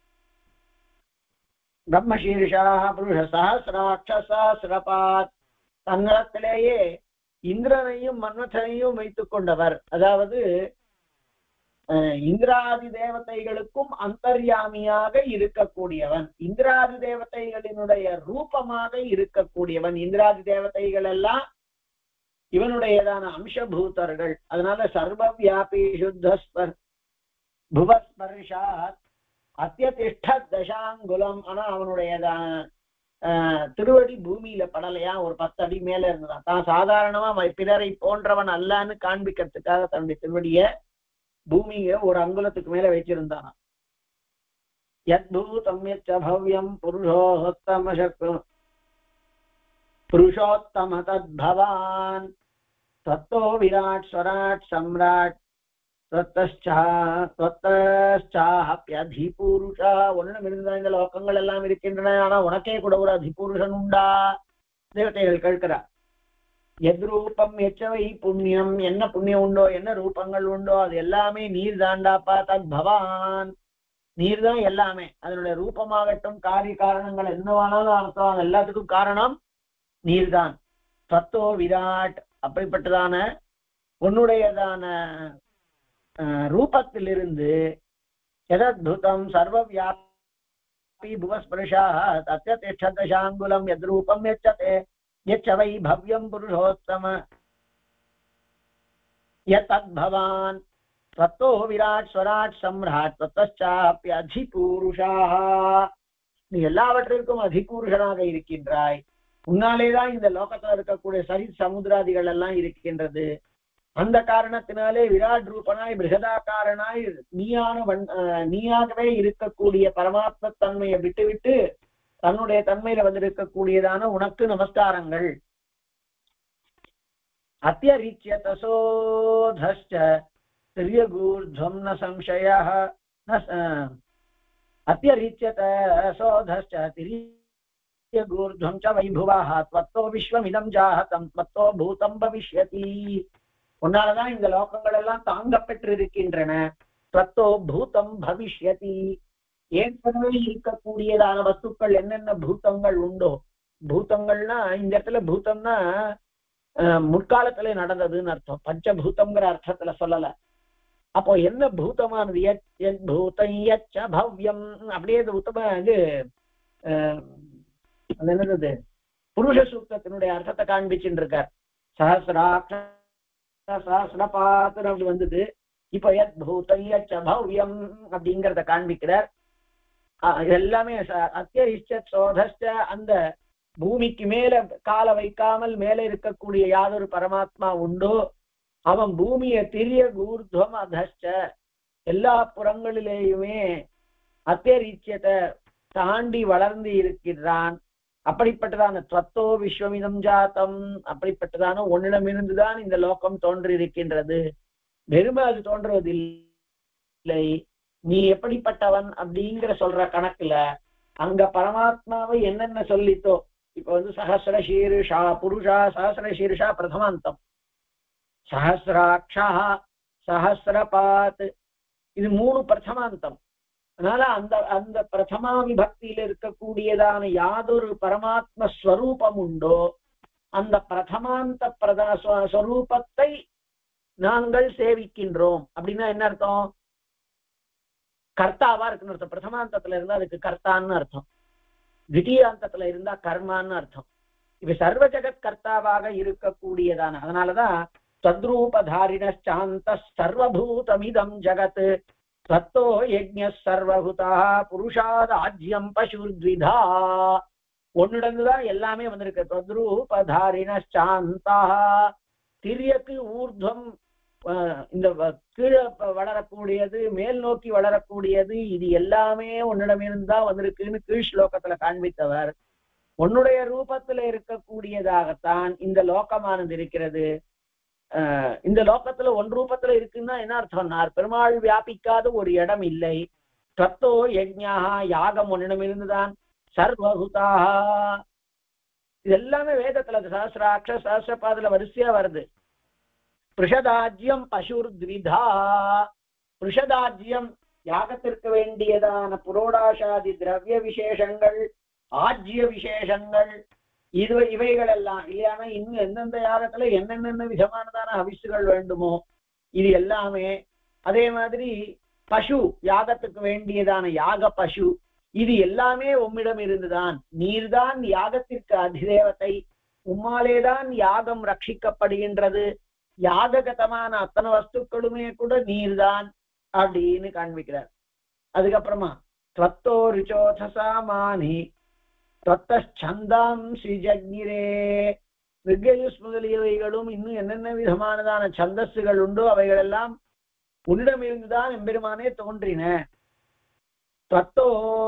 பிரம்ம சீர்ஷாக புருஷ சஹசிராட்ச சஹசிரபாத் தன்னலத்திலேயே இந்திரனையும் மன்மதனையும் வைத்துக் கொண்டவர் அதாவது அஹ், இந்திராதி தேவதைகளுக்கும் அந்தர்யாமியாக இருக்கக்கூடியவன் இந்திராதி தேவதைகளினுடைய ரூபமாக இருக்கக்கூடியவன் இந்திராதி தேவதைகள் எல்லாம் இவனுடையதான அம்சபூதர்கள் அதனால சர்வ வியாபி சுத்த புவஸ்பர்ஷாத் அத்தியதிஷ்ட தசாங்குலம் ஆனா அவனுடையதான ஆஹ், திருவடி பூமியில படலையா ஒரு பத்து அடி மேல இருந்ததான் தான் சாதாரணமா ம- பிறரை போன்றவன் அல்லன்னு காண்பிக்கிறதுக்காக தன்னுடைய திருவடிய பூமிய ஒரு அங்குலத்துக்கு மேல வச்சிருந்தான் யத்பூதம் யச்ச பவ்யம் புருஷோத்தம சக்ரு புருஷோத்தம தத்பவான் தத்தோ விராட் ஸ்வராட் சம்ராட் அதிபூருஷா ஒன்னும் இருந்தா இந்த லோகங்கள் எல்லாம் இருக்கின்றன ஆனா உனக்கே கூட ஒரு அதிபூருஷன் உண்டா தேவதைகள் கேட்கிறா எத் ரூபம் எச்சவை புண்ணியம் என்ன புண்ணியம் உண்டோ என்ன ரூபங்கள் உண்டோ அது எல்லாமே நீர் தாண்டாப்பா தத் பவான் நீர் தான் எல்லாமே அதனுடைய ரூபமாகட்டும் காரிய காரணங்கள் என்னவானாலும் அர்த்தம் அது எல்லாத்துக்கும் காரணம் நீர்தான் சத்தோ விராட் அப்படிப்பட்டதான உன்னுடையதான அஹ், ரூபத்திலிருந்து எதத்புதம் சர்வ வியாபி புவஸ்பிருஷா அத்தியதிஷ்டதசாங்குலம் எத் ரூபம் எச்சதே यच्च वै भव्यं पुरुषोत्तम यत्तद् भवान् त्वत्तो विराट् स्वराट् सम्राट् त्वத்தச்சாப்பியதிபூருஷாக நீ எல்லாவற்றிற்கும் அதிபூருஷனாக இருக்கின்றாய் உன்னாலேதான் இந்த லோகத்துல இருக்கக்கூடிய சரி சமுதிராதிகள் எல்லாம் இருக்கின்றது அந்த காரணத்தினாலே விராட் ரூபனாய் பிருகதாக்காரனாய் நீயான வன்- அஹ் நீயாகவே இருக்கக்கூடிய பரமாத்ம தன்மையை விட்டுவிட்டு தன்னுடைய தன்மையில வந்திருக்கக்கூடியதான உனக்கு நமஸ்காரங்கள் अत्यरिच्यतसोधश्च तिर्यगूर्ध्वं न संशयः न स- अत्यरिच्यत सोधश्च तिर्यगूर्ध्वं च वैभुवः त्वत्तो विश्वमिदं जाहतं त्वत्तो பூதம் பவிஷ்யதி உன்னாலதான் இந்த லோகங்கள் எல்லாம் தாங்க பெற்றிருக்கின்றன त्वत्तो பூதம் பவிஷ்யதி ஏற்கனவே இருக்கக்கூடியதான வஸ்துக்கள் என்னென்ன பூதங்கள் உண்டோ பூதங்கள்னா இந்த இடத்துல பூதம்னா அஹ், முற்காலத்திலே நடந்ததுன்னு அர்த்தம் பஞ்சபூதம்ங்கிற அர்த்தத்துல சொல்லல அப்போ என்ன பூதமானது யத் யத் பூதம் யச்ச பவ்யம் அப்படியே இது உத்தம இது அஹ், அது என்னது புருஷ சூக்தத்தினுடைய அர்த்தத்தை காண்பிச்சுட்டு இருக்கார் சஹசிராட்ச சஹசிரபாத்திரம் அப்படி வந்தது இப்ப யத் பூதம் யச்ச பவ்யம் அப்படிங்கறத காண்பிக்கிறார் அஹ், இது எல்லாமே ச- அத்தியரிஷ்ட சோதஷ்ட அந்த பூமிக்கு மேல கால வைக்காமல் மேல இருக்கக்கூடிய யாதொரு பரமாத்மா உண்டோ அவன் பூமியை திரிய கூர்துவம் அதஷ்ட எல்லா புறங்களிலேயுமே அத்தியரிச்சியத்தை தாண்டி வளர்ந்து இருக்கிறான் அப்படிப்பட்டதான துவத்தோ விஸ்வமிதம் ஜாத்தம் அப்படிப்பட்டதான ஒன்னிடமிருந்துதான் இந்த லோகம் தோன்றி இருக்கின்றது வெறுமை அது தோன்றுவதில்லை நீ எப்படிப்பட்டவன் அப்படிங்கிற சொல்ற கணக்குல அங்க பரமாத்மாவை என்னென்ன சொல்லித்தோ இப்ப வந்து சஹசிர சீருஷா புருஷா சஹசிர சீருஷா பிரதமாந்தம் சஹசிராட்சா சஹசிரபாத் இது மூணு பிரதமாந்தம் அதனால அந்த அந்த பிரதமா விபக்தியில இருக்கக்கூடியதான யாதொரு பரமாத்ம ஸ்வரூபம் உண்டோ அந்த பிரதமாந்த பிரதா ஸ்வ- ஸ்வரூபத்தை நாங்கள் சேவிக்கின்றோம் அப்படின்னா என்ன அர்த்தம் கர்த்தாவா இருக்குன்னு அர்த்தம் பிரதமாந்தத்துல இருந்தா அதுக்கு கர்த்தான்னு அர்த்தம் திடீயாந்தத்துல இருந்தா கர்மான்னு அர்த்தம் இப்ப சர்வ ஜெகத் கர்த்தாவாக இருக்கக்கூடியதான அதனாலதான் தத்ரூபதாரிணாந்த சர்வபூதமிதம் ஜகத் தத்தோ யஜ்ஞ சர்வபூதா புருஷாதாஜ்யம் பசுர்த்விதா ஒன்னிடந்துதான் எல்லாமே வந்திருக்கு தத்ரூபதாரிணாந்தா திரியக்கு ஊர்துவம் அஹ், இந்த வ- கீழே ப- வளரக்கூடியது மேல் நோக்கி வளரக்கூடியது இது எல்லாமே உன்னிடமிருந்து தான் வந்திருக்குன்னு கீழ் ஸ்லோகத்துல காண்பித்தவர் உன்னுடைய ரூபத்துல இருக்கக்கூடியதாகத்தான் இந்த லோகமானது இருக்கிறது அஹ், இந்த லோகத்துல ஒன் ரூபத்துல இருக்குன்னா என்ன அர்த்தம்னார் பெருமாள் வியாபிக்காத ஒரு இடம் இல்லை தத்தோ யஜ்ஞா யாகம் ஒன்னிடமிருந்துதான் சர்வகுதாக இது எல்லாமே வேதத்துல சஹசிராட்ச சஹசிரபாதுல வரிசையா வருது பிருஷதாஜ்யம் பசுர் த்விதா பிருஷதாஜ்யம் யாகத்திற்கு வேண்டியதான புரோடாசாதி திரவிய விசேஷங்கள் ஆஜ்ய விசேஷங்கள் இது இவைகள் எல்லாம் இல்லையானா இன்னும் எந்தெந்த யாகத்துல என்னென்ன விதமானதான ஹவிசுகள் வேண்டுமோ இது எல்லாமே அதே மாதிரி பசு யாகத்துக்கு வேண்டியதான யாக பசு இது எல்லாமே உம்மிடம் இருந்துதான் நீர்தான் யாகத்திற்கு அதிதேவத்தை உம்மாலேதான் யாகம் ரட்சிக்கப்படுகின்றது யாககதமான அத்தனை வஸ்துக்களுமே கூட நீர்தான் அப்படின்னு காண்பிக்கிறார் அதுக்கப்புறமா त्वत्तो ருச்சோதசாமானி त्वत्तच्छந்தாம்சி ஜக்னிரே ரிக்யஜுஸ் முதலியவைகளும் இன்னும் என்னென்ன விதமானதான சந்தஸ்ஸுகள் உண்டோ அவைகளெல்லாம் உன்னிடமிருந்துதான் எம்பெருமானே தோன்றின त्वत्तो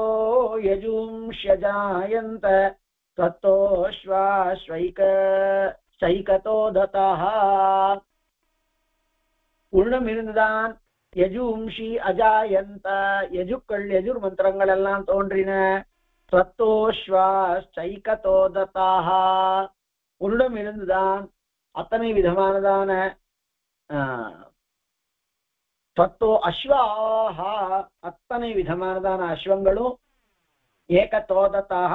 यजुंश्यजायन्त त्वत्तोऽश्वाश्वैक சைகதோ ததः உன்னம் இருந்துதான் யஜும்ஷி அஜாயந்த யஜுக்கள் யஜுர் மந்திரங்கள் எல்லாம் தோன்றின சைகதோ ததாக உன்னிடம் இருந்துதான் அத்தனை விதமானதான ஆஹ், தத்தோ அஸ்வாஹா அத்தனை விதமானதான அஸ்வங்களும் ஏகதோதத்தாக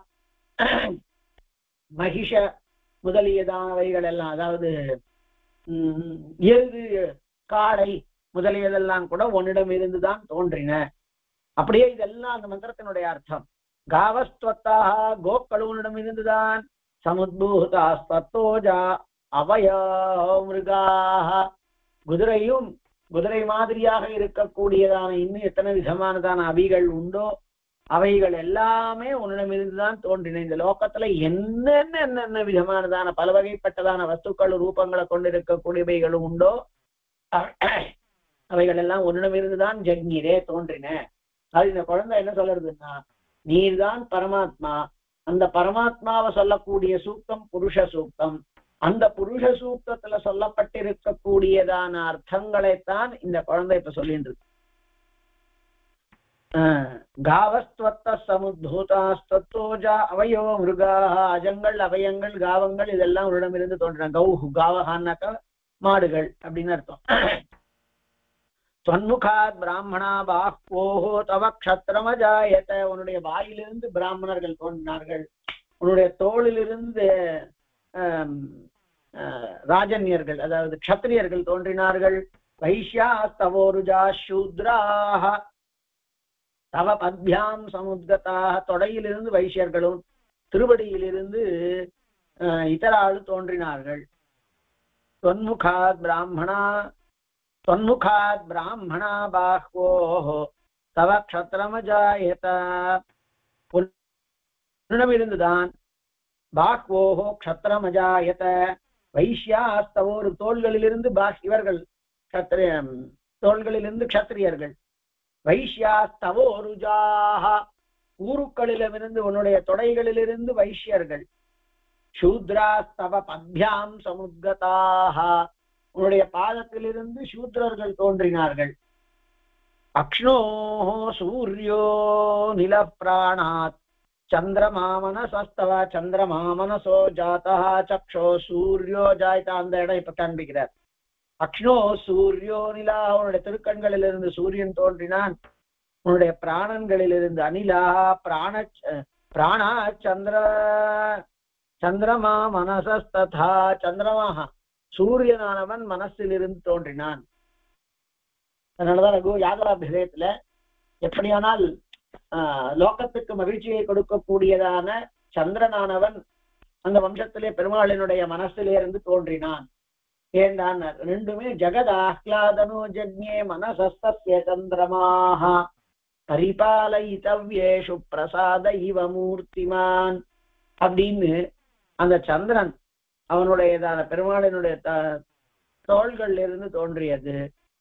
மகிஷ முதலியதானவைகள் எல்லாம் அதாவது உம், எருது காடை முதலியதெல்லாம் கூட உன்னிடம் இருந்துதான் தோன்றின அப்படியே இதெல்லாம் அந்த மந்திரத்தினுடைய அர்த்தம் காவஸ்துவத்தாக கோக்கள் உன்னிடம் இருந்துதான் சமுத்பூதாஸ்தோஜா அவயா மிருகாக குதிரையும் குதிரை மாதிரியாக இருக்கக்கூடியதான இன்னும் எத்தனை விதமானதான அவிகள் உண்டோ அவைகள் எல்லாமே உன்னிடமிருந்துதான் தோன்றின இந்த லோகத்துல என்னென்ன என்னென்ன விதமானதான பல வகைப்பட்டதான வஸ்துக்கள் ரூபங்களை கொண்டிருக்கக்கூடியவைகளும் உண்டோ அ- அவைகள் எல்லாம் உன்னிடமிருந்துதான் ஜக்னிரே தோன்றின அது இந்த குழந்தை என்ன சொல்றதுன்னா நீர்தான் பரமாத்மா அந்த பரமாத்மாவை சொல்லக்கூடிய சூக்தம் புருஷ சூக்தம் அந்த புருஷ சூக்தத்துல சொல்லப்பட்டிருக்கக்கூடியதான அர்த்தங்களைத்தான் இந்த குழந்தை இப்ப சொல்லிட்டு இருக்கு ஆஹ் காவஸ்துவத்த சமுத்தூதாஸ்தோஜா அவயவ மிருகா அஜங்கள் அவயங்கள் காவங்கள் இதெல்லாம் உன்னிடமிருந்து தோன்றின கௌஹு காவகான்னாக்கா மாடுகள் அப்படின்னு அர்த்தம் தொன்முகாத் பிராமணா பாஹ்வோஹோ தவ க்ஷத்திரமஜாயத உன்னுடைய வாயிலிருந்து பிராமணர்கள் தோன்றினார்கள் உன்னுடைய தோளிலிருந்து ஆம், ஆஹ், ராஜன்யர்கள் அதாவது க்ஷத்திரியர்கள் தோன்றினார்கள் வைஷ்யா தவோருஜா சூத்ராக தவ பத்யாம் சமுத்கதாக தொடையிலிருந்து வைஷ்யர்களும் திருவடியிலிருந்து ஆஹ், இதராள் தோன்றினார்கள் தொன்முகாத் பிராமணா தொன்முகாத் பிராமணா பாஹ்வோः தவ க்ஷத்திரமஜாயத உன்னிடமிருந்துதான் பாஹ்வோஹோ க்ஷத்திரமஜாயத வைஷ்யாஸ்தவோ ஒரு தோள்களிலிருந்து பாஷ் இவர்கள் க்ஷத்திரிய தோள்களிலிருந்து க்ஷத்திரியர்கள் வைஷ்யாஸ்தவோ ருஜாக ஊருக்களிடமிருந்து உன்னுடைய தொடைகளிலிருந்து வைஷ்யர்கள் சூத்ராஸ்தவ பத்யாம் சமுத்கதாக உன்னுடைய பாதத்திலிருந்து சூத்ரர்கள் தோன்றினார்கள் அக்ஷ்ணோ சூரியோ நில பிராணாத் சந்திரமாமனசஸ்தவ சந்திரமாமனசோ ஜாதா சக்ஷோ சூரியோ ஜாய்தா அந்த இடம் இப்ப காண்பிக்கிறார் அக்ஷ்ணோ சூரியோ நிலா உன்னுடைய திருக்கண்களிலிருந்து சூரியன் தோன்றினான் உன்னுடைய பிராணன்களிலிருந்து அனிலா பிராண பிராணா சந்திர சந்திரமா மனசஸ்ததா சந்திரமாக சூரியனானவன் மனசிலிருந்து தோன்றினான் அதனாலதான் ரகு யாதவாபிஷேகத்துல எப்படியானால் ஆஹ், லோகத்துக்கு மகிழ்ச்சியை கொடுக்கக்கூடியதான சந்திரனானவன் அந்த வம்சத்திலே பெருமாளினுடைய மனசிலே இருந்து தோன்றினான் ஏண்டான் ரெண்டுமே ஜெகத் ஆஹ்லாதனோ ஜக்ஞே மனசஸ்தஸ்ய சந்திரமாக பரிபாலயித்தவ்யேஷு பிரசாத இவ மூர்த்திமான் அப்படின்னு அந்த சந்திரன் அவனுடையதான பெருமாளினுடைய த- தோள்கள்ல இருந்து தோன்றியது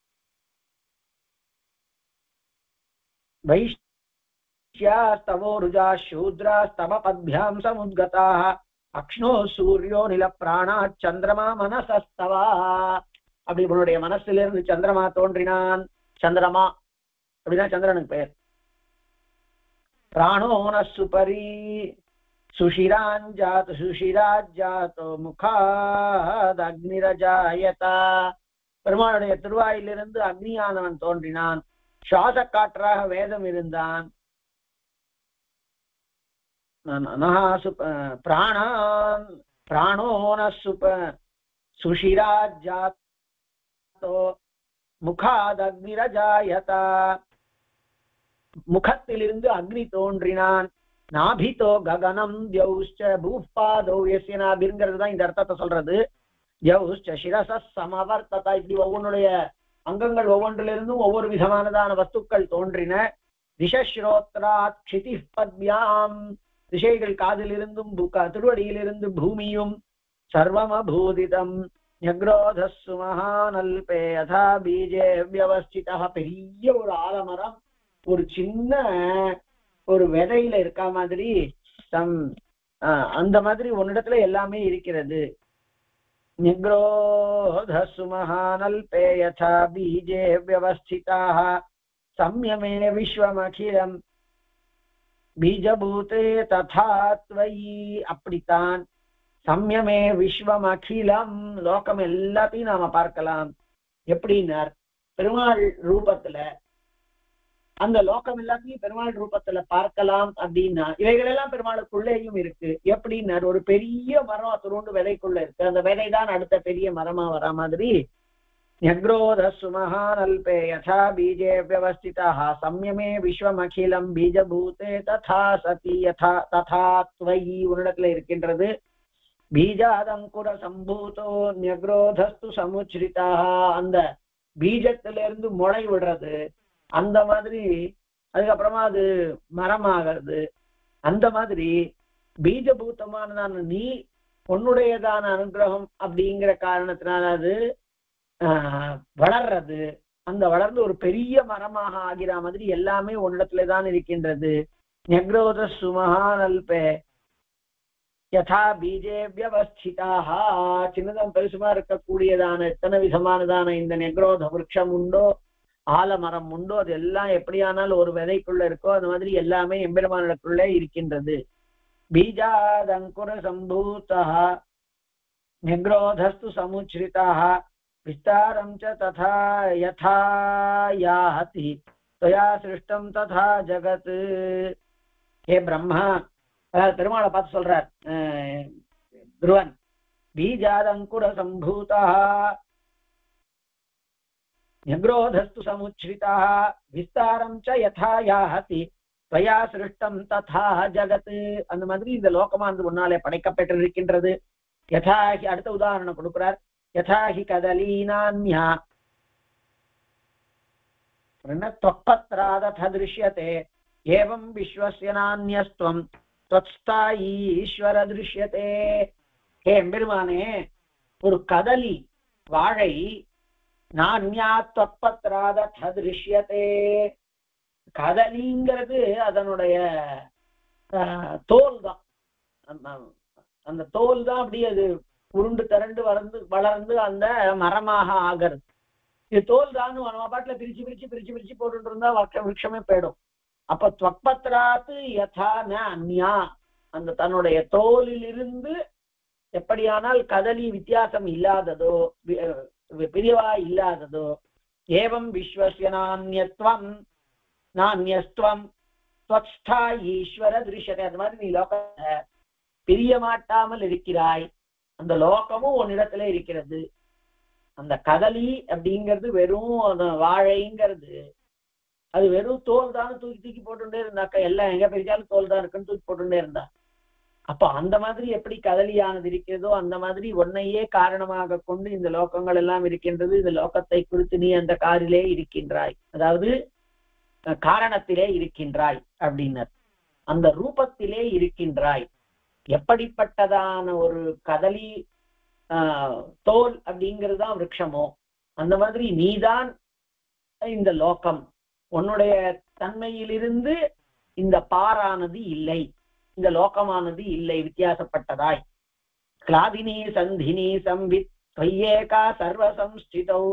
வைஷ்யாஸ்தவோருஜா சூத்ராஸ்தவ பத்யாம் சமுத்கதாக அக்ஷ்ணோ சூரியோ நில பிராணா சந்திரமா மனசஸ்தவா அப்படி உன்னுடைய மனசிலிருந்து சந்திரமா தோன்றினான் சந்திரமா அப்படின்னா சந்திரனுக்கு பெயர் பிராணோ நசுபரி சுஷிராஞ்சாத் சுஷிராஜாத்தோ முகாத் அக்னிரஜாயதா பெருமாளுடைய திருவாயிலிருந்து அக்னியானவன் தோன்றினான் சுவாச காற்றாக வேதம் இருந்தான் நனஹா சுப பிராணான் பிராணோன சுப சுஷிராஜாத்தோ முகாத் அக்னிரஜாயதா முகத்திலிருந்து அக்னி தோன்றினான் நாபிதோ ககனம் தியௌஷ்ச பூப்பாதோ எஸ்ய நாபிங்கிறது தான் இந்த அர்த்தத்தை சொல்றது தியௌஷ்ச சிரச சமவர்த்ததா இப்படி ஒவ்வொன்றுடைய அங்கங்கள் ஒவ்வொன்றிலிருந்தும் ஒவ்வொரு விதமானதான வஸ்துக்கள் தோன்றின திசஸ்ரோத்ராத் க்ஷிதி பத்யாம் திசைகள் காதிலிருந்தும் பூ- திருவடியிலிருந்து பூமியும் சர்வமபூதிதம் ஞக்ரோதஸ்ஸு மகானல்பே யதா பீஜே வியவஸ்திதா பெரிய ஒரு ஆலமரம் ஒரு சின்ன ஒரு விதையில இருக்க மாதிரி தம் ஆஹ், அந்த மாதிரி உன்னிடத்துல எல்லாமே இருக்கிறது நிக்ரோதஸ்ஸு மகானல்பே யதா பீஜே வியவஸ்திதாக சம்யமே விஸ்வமகிலம் பீஜபூதே ததா த்வயி அப்படித்தான் சம்யமே விஸ்வம் அகிலம் லோகம் எல்லாத்தையும் நாம பார்க்கலாம் எப்படின்னார் பெருமாள் ரூபத்துல அந்த லோகம் எல்லாத்தையும் பெருமாள் ரூபத்துல பார்க்கலாம் அப்படின்னா இவைகளெல்லாம் பெருமாளுக்குள்ளேயும் இருக்கு எப்படின்னார் ஒரு பெரிய மரம் துருண்டு விதைக்குள்ள இருக்கு அந்த விதை தான் அடுத்த பெரிய மரமா வர மாதிரி न्यग्रोधस्सु महानल्पे यथा बीजे व्यवस्थितः संयमे விஸ்வமகிலம் பீஜபூதே ததா சதி யதா ததா त्वयि உன்னிடத்துல இருக்கின்றது பீஜாதங்குர சம்பூதோ நியக்ரோதஸ்து சமுச்ரிதா அந்த பீஜத்திலிருந்து முளை விடுறது அந்த மாதிரி அதுக்கப்புறமா அது மரமாகிறது அந்த மாதிரி பீஜபூதமானதான நீ உன்னுடையதான அனுகிரகம் அப்படிங்கிற காரணத்தினால அது ஆஹ், வளர்றது அந்த வளர்ந்து ஒரு பெரிய மரமாக ஆகிற மாதிரி எல்லாமே உன்னிடத்துல தான் இருக்கின்றது நெக்ரோத சுமகானல்பே யதா பீஜே வியவஸ்திதாக சின்னதம் பெருசுமா இருக்கக்கூடியதான எத்தனை விதமானதான இந்த நெக்ரோத விருட்சம் உண்டோ ஆலமரம் உண்டோ அது எல்லாம் எப்படியானால் ஒரு விதைக்குள்ள இருக்கோ அது மாதிரி எல்லாமே எம்பெருமானுக்குள்ளே இருக்கின்றது பீஜாதங்குர சம்பூத்தா நிக்ரோதஸ்து சமுச்ரிதாக விஸ்தாரம் ச ததா யதா யாஹதி त्वया சிருஷ்டம் ததா ஜகத் ஹே பிரம்மா அதாவது பெருமாளை பார்த்து சொல்றார் அஹ், துருவன் பீஜாதங்குர சம்பூதா நிக்ரோதஸ்து சமுச்ரிதா விஸ்தாரம் ச யதா யாஹதி त्वया சிருஷ்டம் ததா ஜகத் அந்த மாதிரி இந்த லோகமானது உன்னாலே படைக்கப்பட்டிருக்கின்றது யதா ஹி அடுத்த உதாரணம் கொடுக்கிறார் யதா ஹி கதலீனான்யா त्वक्पत्रादथ दृश्यते एवं विश्वस्य नान्यस्त्वं त्वत्स्थायी ஈஸ்வர திருஷ்யத்தே ஹே எம்பெருமானே ஒரு கதலி வாழை நான்யா தொப்பத்ராதத திருஷ்யத்தே கதலிங்கிறது அதனுடைய ஆஹ், தோல் தான் அந்த- அந்த தோல் தான் அப்படியே அது உருண்டு திரண்டு வளர்ந்து வளர்ந்து அந்த மரமாக ஆகிறது இது தோல் தான் நம்ம பாட்டுல பிரிச்சு பிரிச்சு பிரிச்சு பிரிச்சு போட்டுட்டு இருந்தா வர்க்க விருட்சமே போயிடும் அப்ப துவப்பத்ராத்து யதா ந அந்யா அந்த தன்னுடைய தோலிலிருந்து எப்படியானால் கதலி வித்தியாசம் இல்லாததோ வி- அஹ் பிரிவா இல்லாததோ ஏவம் விஸ்வசிய நானியத்துவம் நானியஸ்துவம் ஸ்வஸ்தா ஈஸ்வர திருஷ்யத்தை அந்த மாதிரி நீ லோகத்தை பிரிய மாட்டாமல் இருக்கிறாய் அந்த லோகமும் உன்னிடத்துல இருக்கிறது அந்த கதலி அப்படிங்கிறது வெறும் அந்த வாழைங்கிறது அது வெறும் தோல் தான் தூக்கி தூக்கி போட்டுட்டே இருந்தாக்கா எல்லாம் எங்க பிரிச்சாலும் தோல் தான் இருக்குன்னு தூக்கி போட்டுட்டே இருந்தா அப்ப அந்த மாதிரி எப்படி கதலியானது இருக்கிறதோ அந்த மாதிரி உன்னையே காரணமாக கொண்டு இந்த லோகங்கள் எல்லாம் இருக்கின்றது இந்த லோகத்தை குறித்து நீ அந்த காரிலே இருக்கின்றாய் அதாவது அஹ், காரணத்திலே இருக்கின்றாய் அப்படின்னர் அந்த ரூபத்திலே இருக்கின்றாய் எப்படிப்பட்டதான ஒரு கதலி ஆஹ், தோல் அப்படிங்கிறது தான் விருட்சமோ அந்த மாதிரி நீதான் இந்த லோகம் உன்னுடைய தன்மையிலிருந்து இந்த பாரானது இல்லை இந்த லோகமானது இல்லை வித்தியாசப்பட்டதாய் கிளாதினி சந்தினி சம்வித் त्वय्येका சர்வசம்ஸ்திதௌ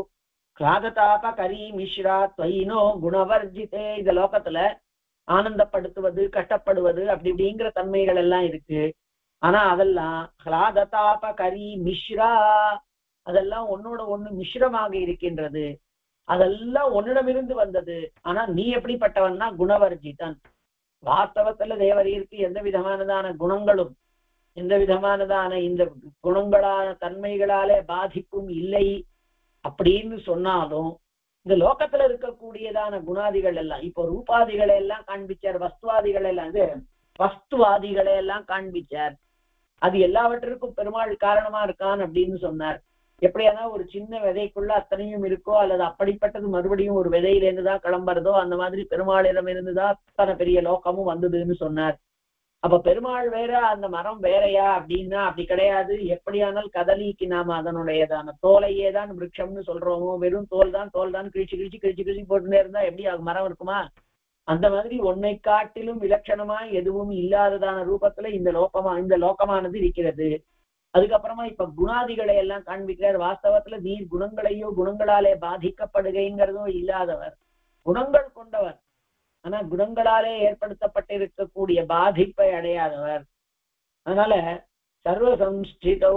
கிளாததாபகரி மிஸ்ரா त्वयिनो குணவர்ஜிதே இந்த லோகத்துல ஆனந்தப்படுத்துவது கஷ்டப்படுவது அப்படி இப்படிங்கிற தன்மைகள் எல்லாம் இருக்கு ஆனா அதெல்லாம் ஹ்லாததாபகரி மிஸ்ரா அதெல்லாம் ஒன்னோட ஒண்ணு மிஸ்ரமாக இருக்கின்றது அதெல்லாம் உன்னிடமிருந்து வந்தது ஆனா நீ எப்படிப்பட்டவன்னா குணவர்ஜிதன் வாஸ்தவத்துல தேவரீருக்கு எந்த விதமானதான குணங்களும் எந்த விதமானதான இந்த குணங்களான தன்மைகளாலே பாதிப்பும் இல்லை அப்படின்னு சொன்னாலும் இந்த லோகத்துல இருக்கக்கூடியதான குணாதிகள் எல்லாம் இப்போ ரூபாதிகளை எல்லாம் காண்பிச்சார் வஸ்துவாதிகளை எல்லாம் இது வஸ்துவாதிகளை எல்லாம் காண்பிச்சார் அது எல்லாவற்றிற்கும் பெருமாள் காரணமா இருக்கான் அப்படின்னு சொன்னார் எப்படியானா ஒரு சின்ன விதைக்குள்ள அத்தனையும் இருக்கோ அல்லது அப்படிப்பட்டது மறுபடியும் ஒரு விதையிலிருந்து தான் கிளம்புறதோ அந்த மாதிரி பெருமாளிடம் இருந்துதான் அத்தனை பெரிய லோகமும் வந்ததுன்னு சொன்னார் அப்ப பெருமாள் வேற அந்த மரம் வேறயா அப்படின்னா அப்படி கிடையாது எப்படியானால் கதலிக்கு நாம அதனுடையதான தோலையே தான் விருட்சம்னு சொல்றோமோ வெறும் தோல் தான் தோல் தான் கிழிச்சு கிழிச்சு கிழிச்சு கிழிச்சு போட்டுட்டே இருந்தா எப்படி அது மரம் இருக்குமா அந்த மாதிரி ஒன்னை காட்டிலும் விலட்சணமா எதுவும் இல்லாததான ரூபத்துல இந்த லோகமா இந்த லோகமானது இருக்கிறது அதுக்கப்புறமா இப்ப குணாதிகளை எல்லாம் காண்பிக்கிறார் வாஸ்தவத்துல நீர் குணங்களையோ குணங்களாலே பாதிக்கப்படுகைங்கிறதோ இல்லாதவர் குணங்கள் கொண்டவர் ஆனா குணங்களாலே ஏற்படுத்தப்பட்டிருக்கக்கூடிய பாதிப்பை அடையாதவர் அதனால சர்வசம்ஸ்டிதௌ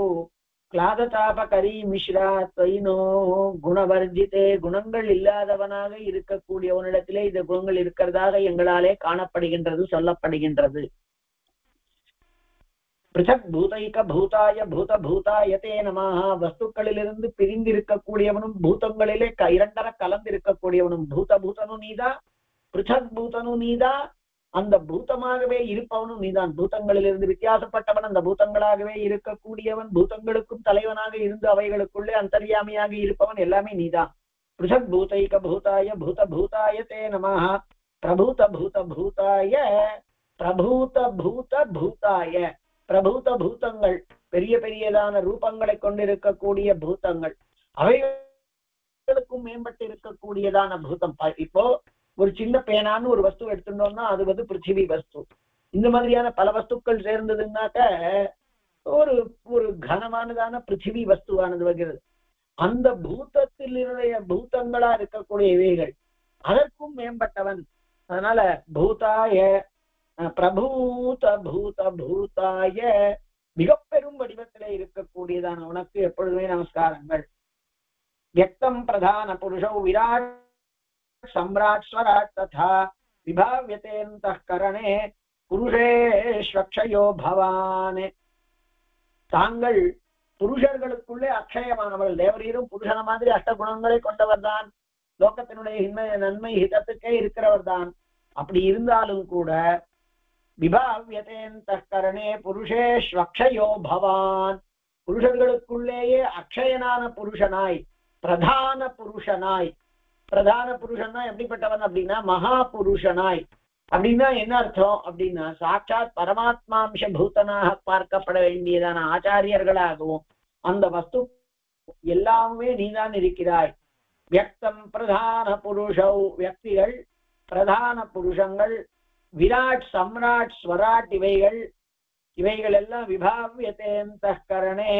கிளாததாபகரி மிஸ்ரா தொயினோ குணவர்ஜிதே குணங்கள் இல்லாதவனாக இருக்கக்கூடியவனிடத்திலே இந்த குணங்கள் இருக்கிறதாக எங்களாலே காணப்படுகின்றது சொல்லப்படுகின்றது பிருத்தக் பூதைக பூதாய பூத பூதாயத்தே நமாக வஸ்துக்களிலிருந்து பிரிந்திருக்கக்கூடியவனும் பூதங்களிலே க- இரண்டர கலந்திருக்கக்கூடியவனும் பூத பூதனும் நீதா பிருத்தக் பூதனும் நீதா அந்த பூதமாகவே இருப்பவனும் நீதான் பூதங்களிலிருந்து வித்தியாசப்பட்டவன் அந்த பூதங்களாகவே இருக்கக்கூடியவன் பூதங்களுக்கும் தலைவனாக இருந்து அவைகளுக்குள்ளே அந்தர்யாமியாக இருப்பவன் எல்லாமே நீதான் பிருஷக் பூதைக பூதாய பூத பூதாய தே நமஹ பிரபூத பூத பூதாய பிரபூத பூத பூதாய பிரபூத பூதங்கள் பெரிய பெரியதான ரூபங்களை கொண்டிருக்கக்கூடிய பூதங்கள் அவைகளுக்கும் மேம்பட்டு இருக்கக்கூடியதான பூதம் ப- இப்போ ஒரு சின்ன பேனான்னு ஒரு வஸ்து எடுத்துட்டோம்னா அது வந்து பிருத்திவி வஸ்து இந்த மாதிரியான பல வஸ்துக்கள் சேர்ந்ததுன்னாக்க ஒரு ஒரு கனமானதான பிருத்திவி வஸ்துவானது வருகிறது அந்த பூதத்தினுடைய பூதங்களா இருக்கக்கூடிய இவைகள் அதற்கும் மேம்பட்டவன் அதனால பூதாய அஹ், பிரபூத பூத பூதாய மிக பெரும் வடிவத்திலே இருக்கக்கூடியதான உனக்கு எப்பொழுதுமே நமஸ்காரங்கள் வியக்தம் பிரதான புருஷௌ விராட் சம்ராட் ஸ்வராட் ததா விபாவியதேந்த கரணே புருஷேஷ்வக்ஷயோ பவான் தாங்கள் புருஷர்களுக்குள்ளே அக்ஷயமானவள் தேவரீரும் புருஷன மாதிரி அஷ்டகுணங்களை கொண்டவர் தான் லோகத்தினுடைய இன்மை நன்மை ஹிதத்துக்கே இருக்கிறவர் தான் அப்படி இருந்தாலும் கூட விபாவியதேந்த கரணே புருஷேஷ்வக்ஷயோ பவான் புருஷர்களுக்குள்ளேயே அக்ஷயனான புருஷனாய் பிரதான புருஷனாய் பிரதான புருஷன்னா எப்படிப்பட்டவன் அப்படின்னா மகா புருஷனாய் அப்படின்னா என்ன அர்த்தம் அப்படின்னா சாட்சாத் பரமாத்மாம்ச பூதனாக பார்க்கப்பட வேண்டியதான ஆச்சாரியர்களாகவும் அந்த வஸ்து எல்லாமே நீதான் இருக்கிறாய் வியக்தம் பிரதான புருஷௌ வியக்திகள் பிரதான புருஷங்கள் விராட் சம்ராட் ஸ்வராட் இவைகள் இவைகள் எல்லாம் விபாவியதேந்த கரணே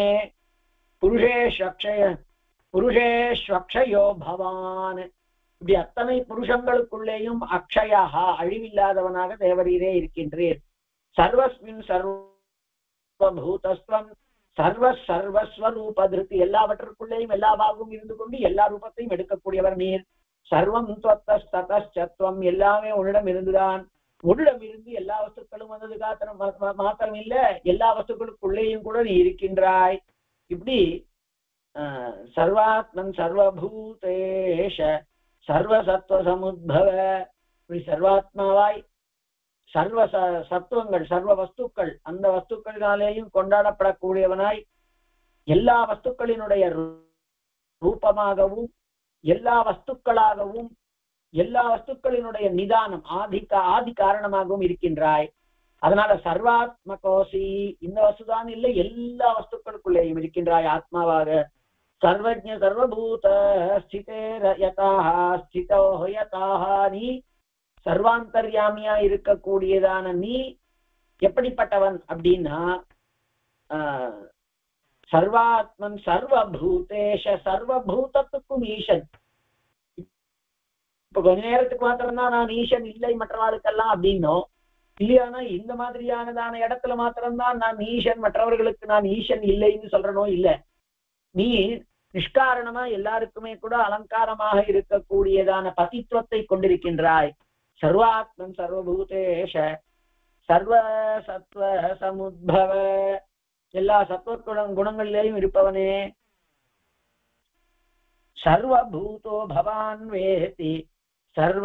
புருஷேஷக்ஷய புருஷேஷ்வக்ஷயோ பவான் இப்படி அத்தனை புருஷங்களுக்குள்ளேயும் அக்ஷயா அழிவில்லாதவனாக தேவரீரே இருக்கின்றீர் சர்வஸ்மின் சர்வபூதஸ்வம் சர்வ சர்வஸ்வரூப திருப்தி எல்லாவற்றுக்குள்ளேயும் எல்லா பாகமும் இருந்து கொண்டு எல்லா ரூபத்தையும் எடுக்கக்கூடியவர் நீர் சர்வம் துவத்தஸ்ததஸ்சத்வம் எல்லாமே உன்னிடம் இருந்துதான் உன்னிடம் இருந்து எல்லா வஸ்துக்களும் வந்தது காத்திரம் மா- மா- மாத்திரம் இல்ல எல்லா வஸ்துக்களுக்குள்ளேயும் கூட நீ இருக்கின்றாய் இப்படி ஆஹ், சர்வாத்மன் சர்வபூதேஷ சர்வசத்துவ சமுத்பவ இப்படி சர்வாத்மாவாய் சர்வ ச- சத்துவங்கள் சர்வ வஸ்துக்கள் அந்த வஸ்துக்களினாலேயும் கொண்டாடப்படக்கூடியவனாய் எல்லா வஸ்துக்களினுடைய ரூ- ரூபமாகவும் எல்லா வஸ்துக்களாகவும் எல்லா வஸ்துக்களினுடைய நிதானம் ஆதி கா- ஆதி காரணமாகவும் இருக்கின்றாய் அதனால சர்வாத்மகோசி இந்த வஸ்துதான் இல்லை எல்லா வஸ்துக்களுக்குள்ளேயும் இருக்கின்றாய் ஆத்மாவாக சர்வஜ சர்வபூத ஸ்திதேர யதாஹ ஸ்திதோ யதாஹ நீ சர்வாந்தர்யாமியா இருக்கக்கூடியதான நீ எப்படிப்பட்டவன் அப்படின்னா ஆஹ், சர்வாத்மன் சர்வபூதேஷ சர்வபூதத்துக்கும் ஈசன் இப்ப கொஞ்ச நேரத்துக்கு மாத்திரம்தான் நான் ஈசன் இல்லை மற்றவர்களுக்கெல்லாம் அப்படின்னோம் இல்லையானா இந்த மாதிரியானதான இடத்துல மாத்திரம்தான் நான் ஈசன் மற்றவர்களுக்கு நான் ஈசன் இல்லைன்னு சொல்றனோ இல்ல நீ நிஷ்காரணமா எல்லாருக்குமே கூட அலங்காரமாக இருக்கக்கூடியதான பதித்துவத்தை கொண்டிருக்கின்றாய் சர்வாத்மன் சர்வபூதேஷ சர்வ சத்வ சமுத்பவ எல்லா சத்வ குண- குணங்களிலேயும் இருப்பவனே சர்வபூதோ பவான் வேதி சர்வ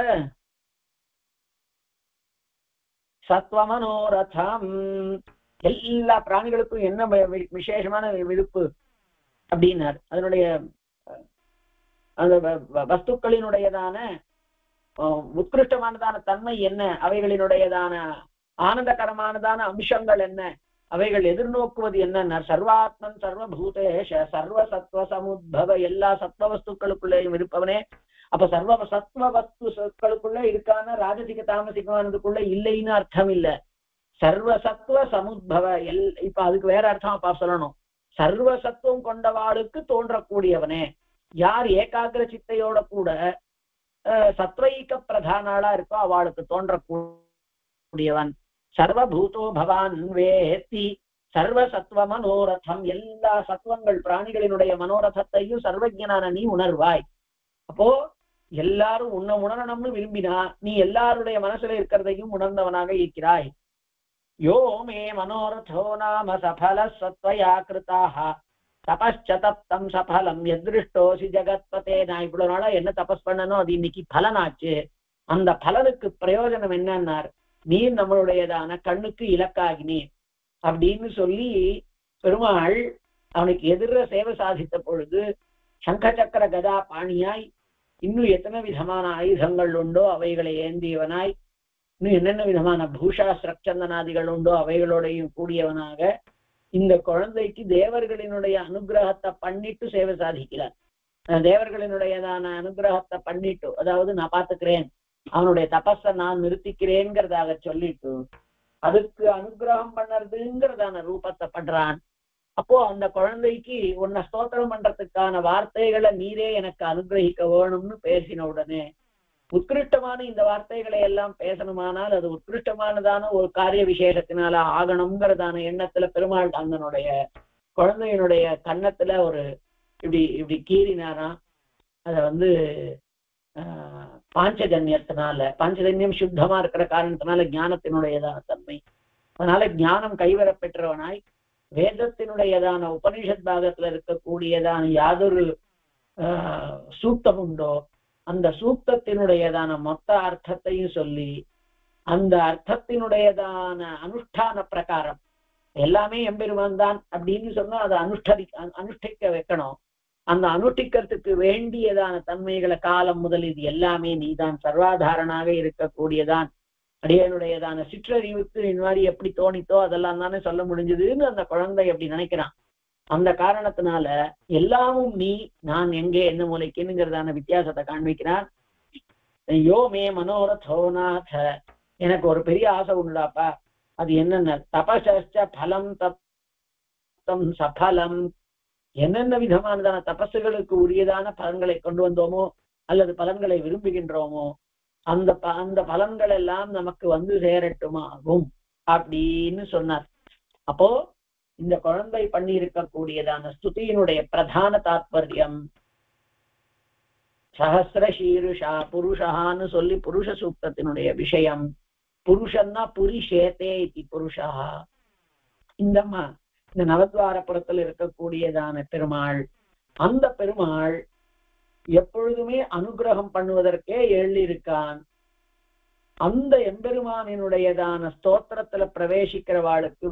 சத்வமனோரதம் எல்லா பிராணிகளுக்கும் என்ன வி- வி- விசேஷமான விருப்பு அப்படின்னார் அதனுடைய அஹ், அந்த வ- வ- வஸ்துக்களினுடையதான அஹ், உத்கிருஷ்டமானதான தன்மை என்ன அவைகளினுடையதான ஆனந்தகரமானதான அம்சங்கள் என்ன அவைகள் எதிர்நோக்குவது என்ன சர்வாத்மன் சர்வபூதேஷ சர்வ சத்வ சமுத்பவ எல்லா சத்வ வஸ்துக்களுக்குள்ளேயும் இருப்பவனே அப்ப சர்வ சத்வ வஸ்துக்களுக்குள்ள இருக்கான ராஜசிக தாமசிகமானதுக்குள்ள இல்லைன்னு அர்த்தம் இல்ல சர்வ சத்வ சமுத்பவ எல் இப்ப அதுக்கு வேற அர்த்தம் அப்பா சொல்லணும் சர்வ சத்துவம் கொண்டவாளுக்கு தோன்றக்கூடியவனே யார் ஏகாகிர சித்தையோட கூட அஹ், சத்வைக பிரதானாளா இருக்கோ அவளுக்கு தோன்றக்கூடியவன் சர்வபூதோ பவான் வேத்தி சர்வ சத்வ மனோரதம் எல்லா சத்துவங்கள் பிராணிகளினுடைய மனோரதத்தையும் சர்வஜனான நீ உணர்வாய் அப்போ எல்லாரும் உன்னை உணரணும்னு விரும்பினா நீ எல்லாருடைய மனசுல இருக்கிறதையும் உணர்ந்தவனாக இருக்கிறாய் யோ மே மனோரதோ நாம சபல சத்வயா கிருதாக தபஸ்ச தப்தம் சபலம் எதிருஷ்டோசி ஜெகத்பதே நான் இவ்வளவு நாளா என்ன தபஸ் பண்ணனோ அது இன்னைக்கு பலனாச்சு அந்த பலனுக்கு பிரயோஜனம் என்னன்னார் நீர் நம்மளுடையதான கண்ணுக்கு இலக்காகினீர் அப்படின்னு சொல்லி பெருமாள் அவனுக்கு எதிர சேவை சாதித்த பொழுது சங்க சக்கர கதா பாணியாய் இன்னும் எத்தனை விதமான ஆயுதங்கள் உண்டோ அவைகளை ஏந்தியவனாய் இன்னும் என்னென்ன விதமான பூஷா சிரச்சந்தனாதிகள் உண்டோ அவைகளோடையும் கூடியவனாக இந்த குழந்தைக்கு தேவர்களினுடைய அனுகிரகத்தை பண்ணிட்டு சேவை சாதிக்கிறார் அஹ் தேவர்களினுடையதான அனுகிரகத்தை பண்ணிட்டு அதாவது நான் பாத்துக்கிறேன் அவனுடைய தபஸ நான் நிறுத்திக்கிறேங்கிறதாக சொல்லிட்டு அதுக்கு அனுகிரகம் பண்ணறதுங்கிறதான ரூபத்தை பண்றான் அப்போ அந்த குழந்தைக்கு உன்னை ஸ்தோத்திரம் பண்றதுக்கான வார்த்தைகளை நீரே எனக்கு அனுகிரகிக்க வேணும்னு பேசின உடனே உத்கிருஷ்டமான இந்த வார்த்தைகளை எல்லாம் பேசணுமானால் அது உத்கிருஷ்டமானதான ஒரு காரிய விசேஷத்தினால ஆகணுங்கிறதான எண்ணத்துல பெருமாள் தந்தனுடைய குழந்தையினுடைய கன்னத்துல ஒரு இப்படி இப்படி கீறினாராம் அத வந்து ஆஹ், பாஞ்சஜன்யத்தினால பாஞ்சஜன்யம் சுத்தமா இருக்கிற காரணத்தினால ஞானத்தினுடையதான தன்மை அதனால ஞானம் கைவர பெற்றவனாய் வேதத்தினுடையதான உபனிஷத் பாகத்துல இருக்கக்கூடியதான யாதொரு ஆஹ், சூக்தம் உண்டோ அந்த சூக்தத்தினுடையதான மொத்த அர்த்தத்தையும் சொல்லி அந்த அர்த்தத்தினுடையதான அனுஷ்டான பிரகாரம் எல்லாமே எம்பெருமான் தான் அப்படின்னு சொன்னா அதை அனுஷ்டரி அனுஷ்டிக்க வைக்கணும் அந்த அனுஷ்டிக்கிறதுக்கு வேண்டியதான தன்மைகளை காலம் முதல் இது எல்லாமே நீதான் சர்வாதாரணாக இருக்கக்கூடியதான் அடியனுடையதான சிற்றறிவுக்கு இந்த மாதிரி எப்படி தோணித்தோ அதெல்லாம் தானே சொல்ல முடிஞ்சதுன்னு அந்த குழந்தை அப்படி நினைக்கிறான் அந்த காரணத்தினால எல்லாமும் நீ நான் எங்கே என்ன மூலைக்குங்கிறதான வித்தியாசத்தை காண்பிக்கிறான் யோ மே மனோரதோநாத எனக்கு ஒரு பெரிய ஆசை உண்டுடாப்பா அது என்னென்ன தபசச்ச பலம் தப்தம் சபலம் என்னென்ன விதமானதான தபசுகளுக்கு உரியதான பலன்களை கொண்டு வந்தோமோ அல்லது பலன்களை விரும்புகின்றோமோ அந்த ப- அந்த பலன்கள் எல்லாம் நமக்கு வந்து சேரட்டுமாகும் அப்படின்னு சொன்னார் அப்போ இந்த குழந்தை பண்ணி இருக்கக்கூடியதான ஸ்துதியினுடைய பிரதான தாத்பரியம் சஹசிர சீருஷா புருஷான்னு சொல்லி புருஷ சூக்தத்தினுடைய விஷயம் புருஷன்னா புரிஷேதே இத்தி புருஷா இந்த ம- இந்த நவத்வாரபுரத்தில் இருக்கக்கூடியதான பெருமாள் அந்த பெருமாள் எப்பொழுதுமே அனுகிரகம் பண்ணுவதற்கே எழுதியிருக்கான் அந்த எம்பெருமானினுடையதான ஸ்தோத்திரத்துல பிரவேசிக்கிறவாளுக்கு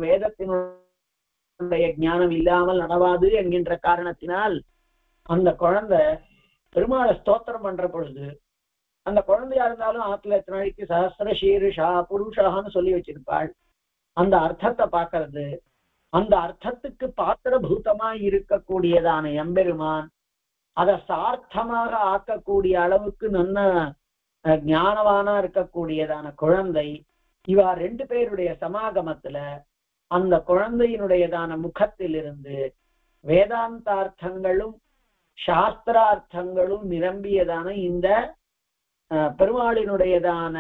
வேதத்தினுடைய ஞானம் இல்லாமல் நடவாது என்கின்ற காரணத்தினால் அந்த குழந்தை பெருமாளை ஸ்தோத்திரம் பண்ற பொழுது அந்த குழந்தையா இருந்தாலும் ஆத்துல எத்தனை நாளைக்கு சஹசிர ஷீருஷா புருஷான்னு சொல்லி வச்சிருப்பாள் அந்த அர்த்தத்தை பார்க்கிறது அந்த அர்த்தத்துக்கு பாத்திரபூதமா இருக்கக்கூடியதான எம்பெருமான் அதை சார்த்தமாக ஆக்கக்கூடிய அளவுக்கு நல்ல அஹ், ஞானவானா இருக்கக்கூடியதான குழந்தை இவா ரெண்டு பேருடைய சமாகமத்துல அந்த குழந்தையினுடையதான முகத்திலிருந்து வேதாந்தார்த்தங்களும் சாஸ்திரார்த்தங்களும் நிரம்பியதான இந்த அஹ், பெருமாளினுடையதான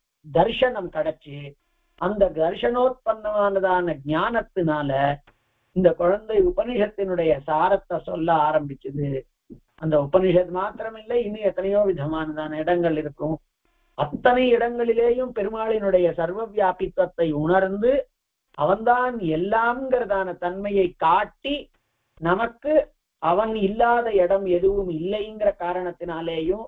தர்சனம் கிடைச்சு அந்த தர்ஷனோத்பன்னமானதான ஞானத்தினால இந்த குழந்தை உபனிஷத்தினுடைய சாரத்தை சொல்ல ஆரம்பிச்சது அந்த உபனிஷத் மாத்திரமில்லை இன்னும் எத்தனையோ விதமானதான இடங்கள் இருக்கும் அத்தனை இடங்களிலேயும் பெருமாளினுடைய சர்வ வியாபித்துவத்தை உணர்ந்து அவன்தான் எல்லாம்ங்கிறதான தன்மையை காட்டி நமக்கு அவன் இல்லாத இடம் எதுவும் இல்லைங்கிற காரணத்தினாலேயும்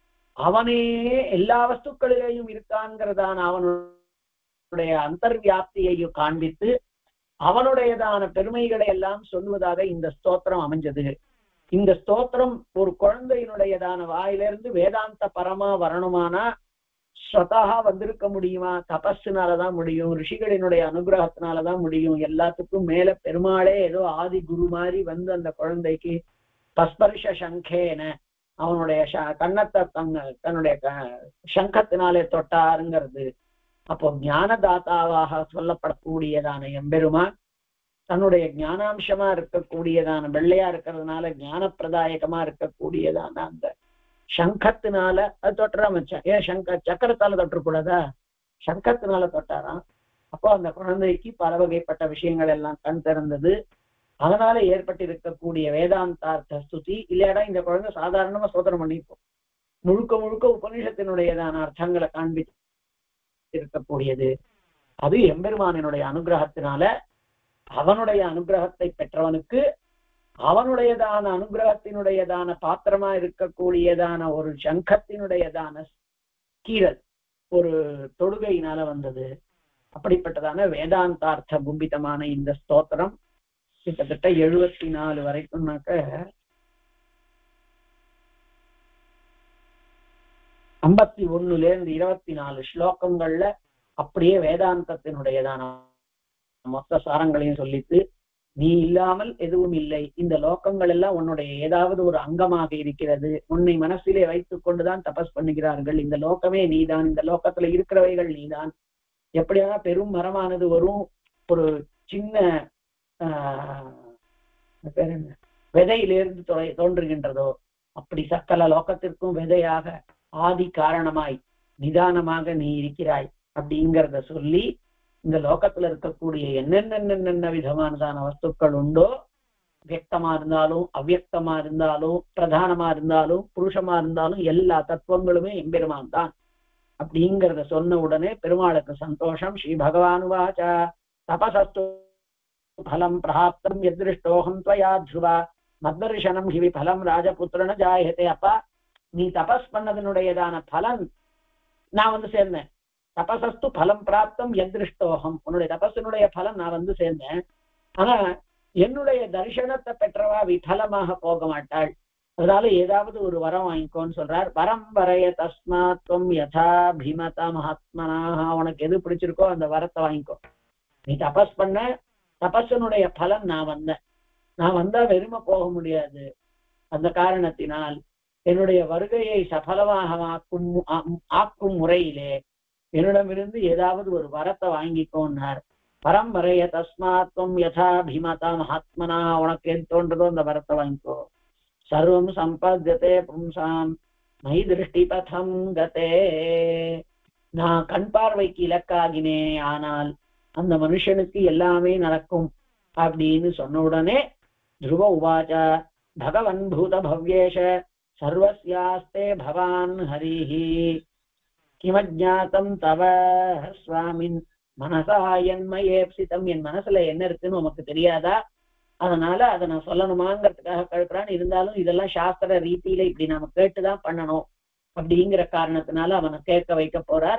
அவனே எல்லா வஸ்துக்களிலேயும் இருக்கான்கிறதான அவனுடைய அந்தர்வியாப்தியையும் காண்பித்து அவனுடையதான பெருமைகளை எல்லாம் சொல்வதாக இந்த ஸ்தோத்திரம் அமைஞ்சது இந்த ஸ்தோத்திரம் ஒரு குழந்தையினுடையதான வாயிலிருந்து வேதாந்த பரமா வரணுமானா ஸ்வதா வந்திருக்க முடியுமா தபஸுனாலதான் முடியும் ரிஷிகளினுடைய அனுகிரகத்தினாலதான் முடியும் எல்லாத்துக்கும் மேல பெருமாளே ஏதோ ஆதி குரு மாதிரி வந்து அந்த குழந்தைக்கு பஸ்பர்ஷ சங்கேன அவனுடைய ச- கன்னத்தை தங்க தன்னுடைய க- சங்கத்தினாலே தொட்டாருங்கிறது அப்போ ஞானதாத்தாவாக சொல்லப்படக்கூடியதான எம்பெருமான் தன்னுடைய ஞானாம்சமா இருக்கக்கூடியதான வெள்ளையா இருக்கிறதுனால ஞானப்பிரதாயகமா இருக்கக்கூடியதான அந்த சங்கத்தினால அது தொட்டுறா மச்சான் ஏன் சங்க சக்கரத்தால தொட்டக்கூடாதா சங்கத்தினால தொட்டாராம் அப்போ அந்த குழந்தைக்கு பல வகைப்பட்ட விஷயங்கள் எல்லாம் கண் திறந்தது அதனால ஏற்பட்டிருக்கக்கூடிய வேதாந்தார்த்த ஸ்துதி இல்லையாடா இந்த குழந்தை சாதாரணமா சோதனை பண்ணிப்போம் முழுக்க முழுக்க உபனிஷத்தினுடையதான அர்த்தங்களை காண்பித்து இருக்கக்கூடியது அது எம்பெருமானினுடைய அனுகிரகத்தினால அவனுடைய அனுகிரகத்தை பெற்றவனுக்கு அவனுடையதான அனுகிரகத்தினுடையதான பாத்திரமா இருக்கக்கூடியதான ஒரு சங்கத்தினுடையதான கீழல் ஒரு தொடுகையினால வந்தது அப்படிப்பட்டதான வேதாந்தார்த்த கும்பிதமான இந்த ஸ்தோத்திரம் கிட்டத்தட்ட எழுபத்தி நாலு வரைக்கும்னாக்க ஐம்பத்தி ஒண்ணுல இருந்து இருபத்தி நாலு ஸ்லோகங்கள்ல அப்படியே வேதாந்தத்தினுடையதான மொத்த சாரங்களையும் சொல்லித்து நீ இல்லாமல் எதுவும் இல்லை இந்த லோகங்கள் எல்லாம் உன்னுடைய ஏதாவது ஒரு அங்கமாக இருக்கிறது உன்னை மனசிலே வைத்துக் கொண்டுதான் தபஸ் பண்ணுகிறார்கள் இந்த லோகமே நீதான் இந்த லோகத்துல இருக்கிறவைகள் நீதான் எப்படியான பெரும் மரமானது வரும் ஒரு சின்ன ஆஹ், அது பேர் என்ன விதையிலிருந்து தொலை- தோன்றுகின்றதோ அப்படி சக்கல லோகத்திற்கும் விதையாக ஆதி காரணமாய் நிதானமாக நீ இருக்கிறாய் அப்படிங்கிறத சொல்லி இந்த லோகத்துல இருக்கக்கூடிய என்னென்ன விதமானதான வஸ்துக்கள் உண்டோ வியக்தமா இருந்தாலும் அவ்வியக்தமா இருந்தாலும் பிரதானமா இருந்தாலும் புருஷமா இருந்தாலும் எல்லா தத்துவங்களுமே எம்பெருமான் தான் அப்படிங்கிறத சொன்ன உடனே பெருமாளுக்கு சந்தோஷம் ஸ்ரீ பகவானுவாச்ச தபசஸ்து பலம் பிராப்தம் எதிருஷ்டோகம் துவயா த்ருவா மத்வர்ஷனம் ஹிவி பலம் ராஜபுத்திரன ஜாயதே அப்பா நீ தபஸ் பண்ணதனுடையதான பலன் நான் வந்து சேர்ந்தேன் தபசஸ்து பலம் பிராப்தம் எதிருஷ்டோகம் உன்னுடைய தபஸினுடைய பலன் நான் வந்து சேர்ந்தேன் ஆனா என்னுடைய தரிசனத்தை பெற்றவா விபலமாக போக மாட்டாள் அதனால ஏதாவது ஒரு வரம் வாங்கிக்கோன்னு சொல்றார் வரம் வரைய தஸ்மாத்வம் யதா பீமத மகாத்மனாக உனக்கு எது பிடிச்சிருக்கோ அந்த வரத்தை வாங்கிக்கோ நீ தபஸ் பண்ண தபஸனுடைய பலன் நான் வந்தேன் நான் வந்தா வெறுமை போக முடியாது அந்த காரணத்தினால் என்னுடைய வருகையை சபலமாக ஆக்கும் ஆ- ஆக்கும் முறையிலே என்னிடமிருந்து ஏதாவது ஒரு வரத்தை வாங்கிக்கோன்னார் வரம் வரைய தஸ்மாத்வம் யதா பீமதா மகாத்மனா உனக்கு எது தோன்றதோ அந்த வரத்தை வாங்கிக்கோ சர்வம் சம்பத்தியதே பும்சாம் மை திருஷ்டி பதம் கதே நான் கண் பார்வைக்கு இலக்காகினே ஆனால் அந்த மனுஷனுக்கு எல்லாமே நடக்கும் அப்படின்னு சொன்ன உடனே த்ருவ உவாச்ச பகவன் பூத பவ்யேஷ சர்வஸ்யாஸ்தே பவான் ஹரிஹி கிமஜாத்தம் தவ சுவாமின் மனசா என்மயேப்சிதம் என் மனசுல என்ன இருக்குன்னு உமக்கு தெரியாதா அதனால அதை நான் சொல்லணுமாங்கிறதுக்காக கழுக்குறான் இருந்தாலும் இதெல்லாம் சாஸ்திர ரீதியில இப்படி நாம கேட்டுதான் பண்ணணும் அப்படிங்கிற காரணத்தினால அவனை கேட்க வைக்க போறார்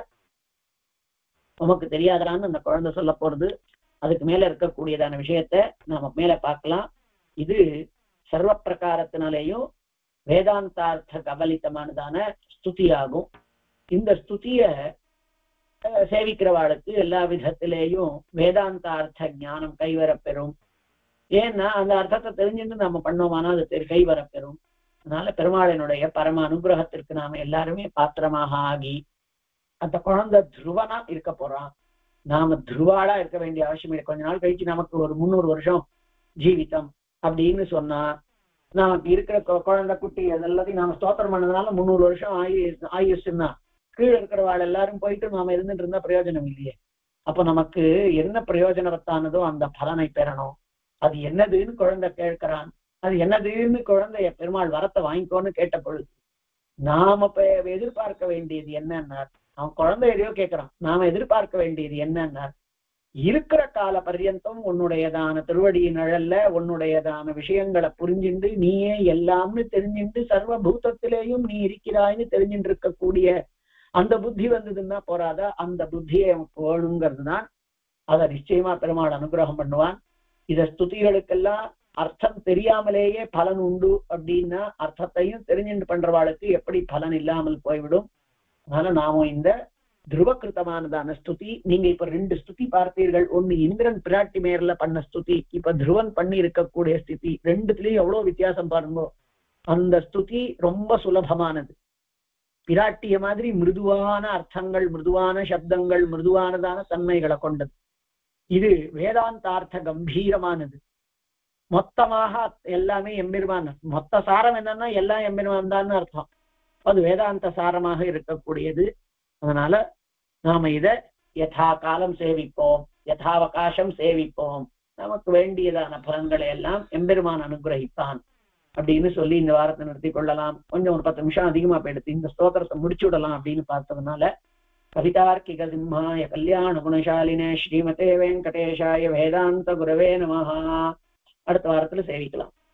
உமக்கு தெரியாதான்னு அந்த குழந்தை சொல்ல போறது அதுக்கு மேல இருக்கக்கூடியதான விஷயத்த நாம மேல பார்க்கலாம் இது சர்வ பிரகாரத்தினாலேயும் வேதாந்தார்த்த கபலித்தமானதான ஸ்துதியாகும் இந்த ஸ்துதிய அஹ், சேவிக்கிறவாளுக்கு எல்லா விதத்திலேயும் வேதாந்தார்த்த ஞானம் கைவரப்பெறும் ஏன்னா அந்த அர்த்தத்தை தெரிஞ்சுட்டு நம்ம பண்ணோமானா அது தெரி- கைவரப்பெறும் அதனால பெருமாளினுடைய பரம அனுகிரகத்திற்கு நாம எல்லாருமே பாத்திரமாக ஆகி அந்த குழந்தை துருவனா இருக்க போறான் நாம துருவாளா இருக்க வேண்டிய அவசியம் இல்லை கொஞ்ச நாள் கழிச்சு நமக்கு ஒரு முந்நூறு வருஷம் ஜீவிதம் அப்படின்னு சொன்னா நமக்கு இருக்கிற கு- குழந்தை குட்டி அதெல்லாத்தையும் நாம ஸ்தோத்திரம் பண்ணதுனால முந்நூறு வருஷம் ஆயு ஆயுஷ்னா கீழே இருக்கிறவாள் எல்லாரும் போயிட்டு நாம இருந்துட்டு இருந்தா பிரயோஜனம் இல்லையே அப்ப நமக்கு என்ன பிரயோஜனவத்தானதோ அந்த பலனை பெறணும் அது என்னதுன்னு குழந்தை கேட்கிறான் அது என்னதுன்னு குழந்தைய பெருமாள் வரத்தை வாங்கிக்கோன்னு கேட்ட பொழுது நாம இப்ப எதிர்பார்க்க வேண்டியது என்னன்னா அவன் குழந்தை எதையோ கேட்கிறான் நாம எதிர்பார்க்க வேண்டியது என்னன்னா இருக்கிற கால பர்யந்தம் உன்னுடையதான திருவடியின் நிழல்ல உன்னுடையதான விஷயங்களை புரிஞ்சுண்டு நீயே எல்லாம்னு தெரிஞ்சுண்டு சர்வ பூதத்திலேயும் நீ இருக்கிறாய்ன்னு தெரிஞ்சுட்டு இருக்கக்கூடிய அந்த புத்தி வந்ததுன்னா போறாதா அந்த புத்தியை அவனுக்கு வேணுங்கிறது தான் அதை நிச்சயமா பெருமாள் அனுகிரகம் பண்ணுவான் இத ஸ்துதிகளுக்கெல்லாம் அர்த்தம் தெரியாமலேயே பலன் உண்டு அப்படின்னா அர்த்தத்தையும் தெரிஞ்சுட்டு பண்றவாளுக்கு எப்படி பலன் இல்லாமல் போய்விடும் அதனால நாம இந்த துருவகிருத்தமானதான ஸ்துதி நீங்க இப்ப ரெண்டு ஸ்துதி பார்த்தீர்கள் ஒண்ணு இந்திரன் பிராட்டி மேர்ல பண்ண ஸ்துதி இப்ப துருவன் பண்ணி இருக்கக்கூடிய ஸ்துதி ரெண்டுத்துலயும் எவ்வளவு வித்தியாசம் பாருங்க அந்த ஸ்துதி ரொம்ப சுலபமானது பிராட்டிய மாதிரி மிருதுவான அர்த்தங்கள் மிருதுவான சப்தங்கள் மிருதுவானதான தன்மைகளை கொண்டது இது வேதாந்தார்த்த கம்பீரமானது மொத்தமாக எல்லாமே எம்பெருமான் மொத்த சாரம் என்னன்னா எல்லாம் எம்பெருமான் தான் அர்த்தம் அது வேதாந்த சாரமாக இருக்கக்கூடியது அதனால நாம இத யதா காலம் சேவிப்போம் யதாவகாசம் சேவிப்போம் நமக்கு வேண்டியதான பலன்களை எல்லாம் எம்பெருமான் அனுகிரகிப்பான் அப்படின்னு சொல்லி இந்த வாரத்தை நிறுத்தி கொள்ளலாம் கொஞ்சம் ஒரு பத்து நிமிஷம் அதிகமா போயிடுத்து இந்த ஸ்தோத்திரத்தை முடிச்சு விடலாம் அப்படின்னு பார்த்ததுனால கவிதார்க்கிக சிம்ஹாய கல்யாண குணசாலினே ஸ்ரீமதே வெங்கடேஷாய வேதாந்த குரவே நமஹா அடுத்த வாரத்துல சேவிக்கலாம்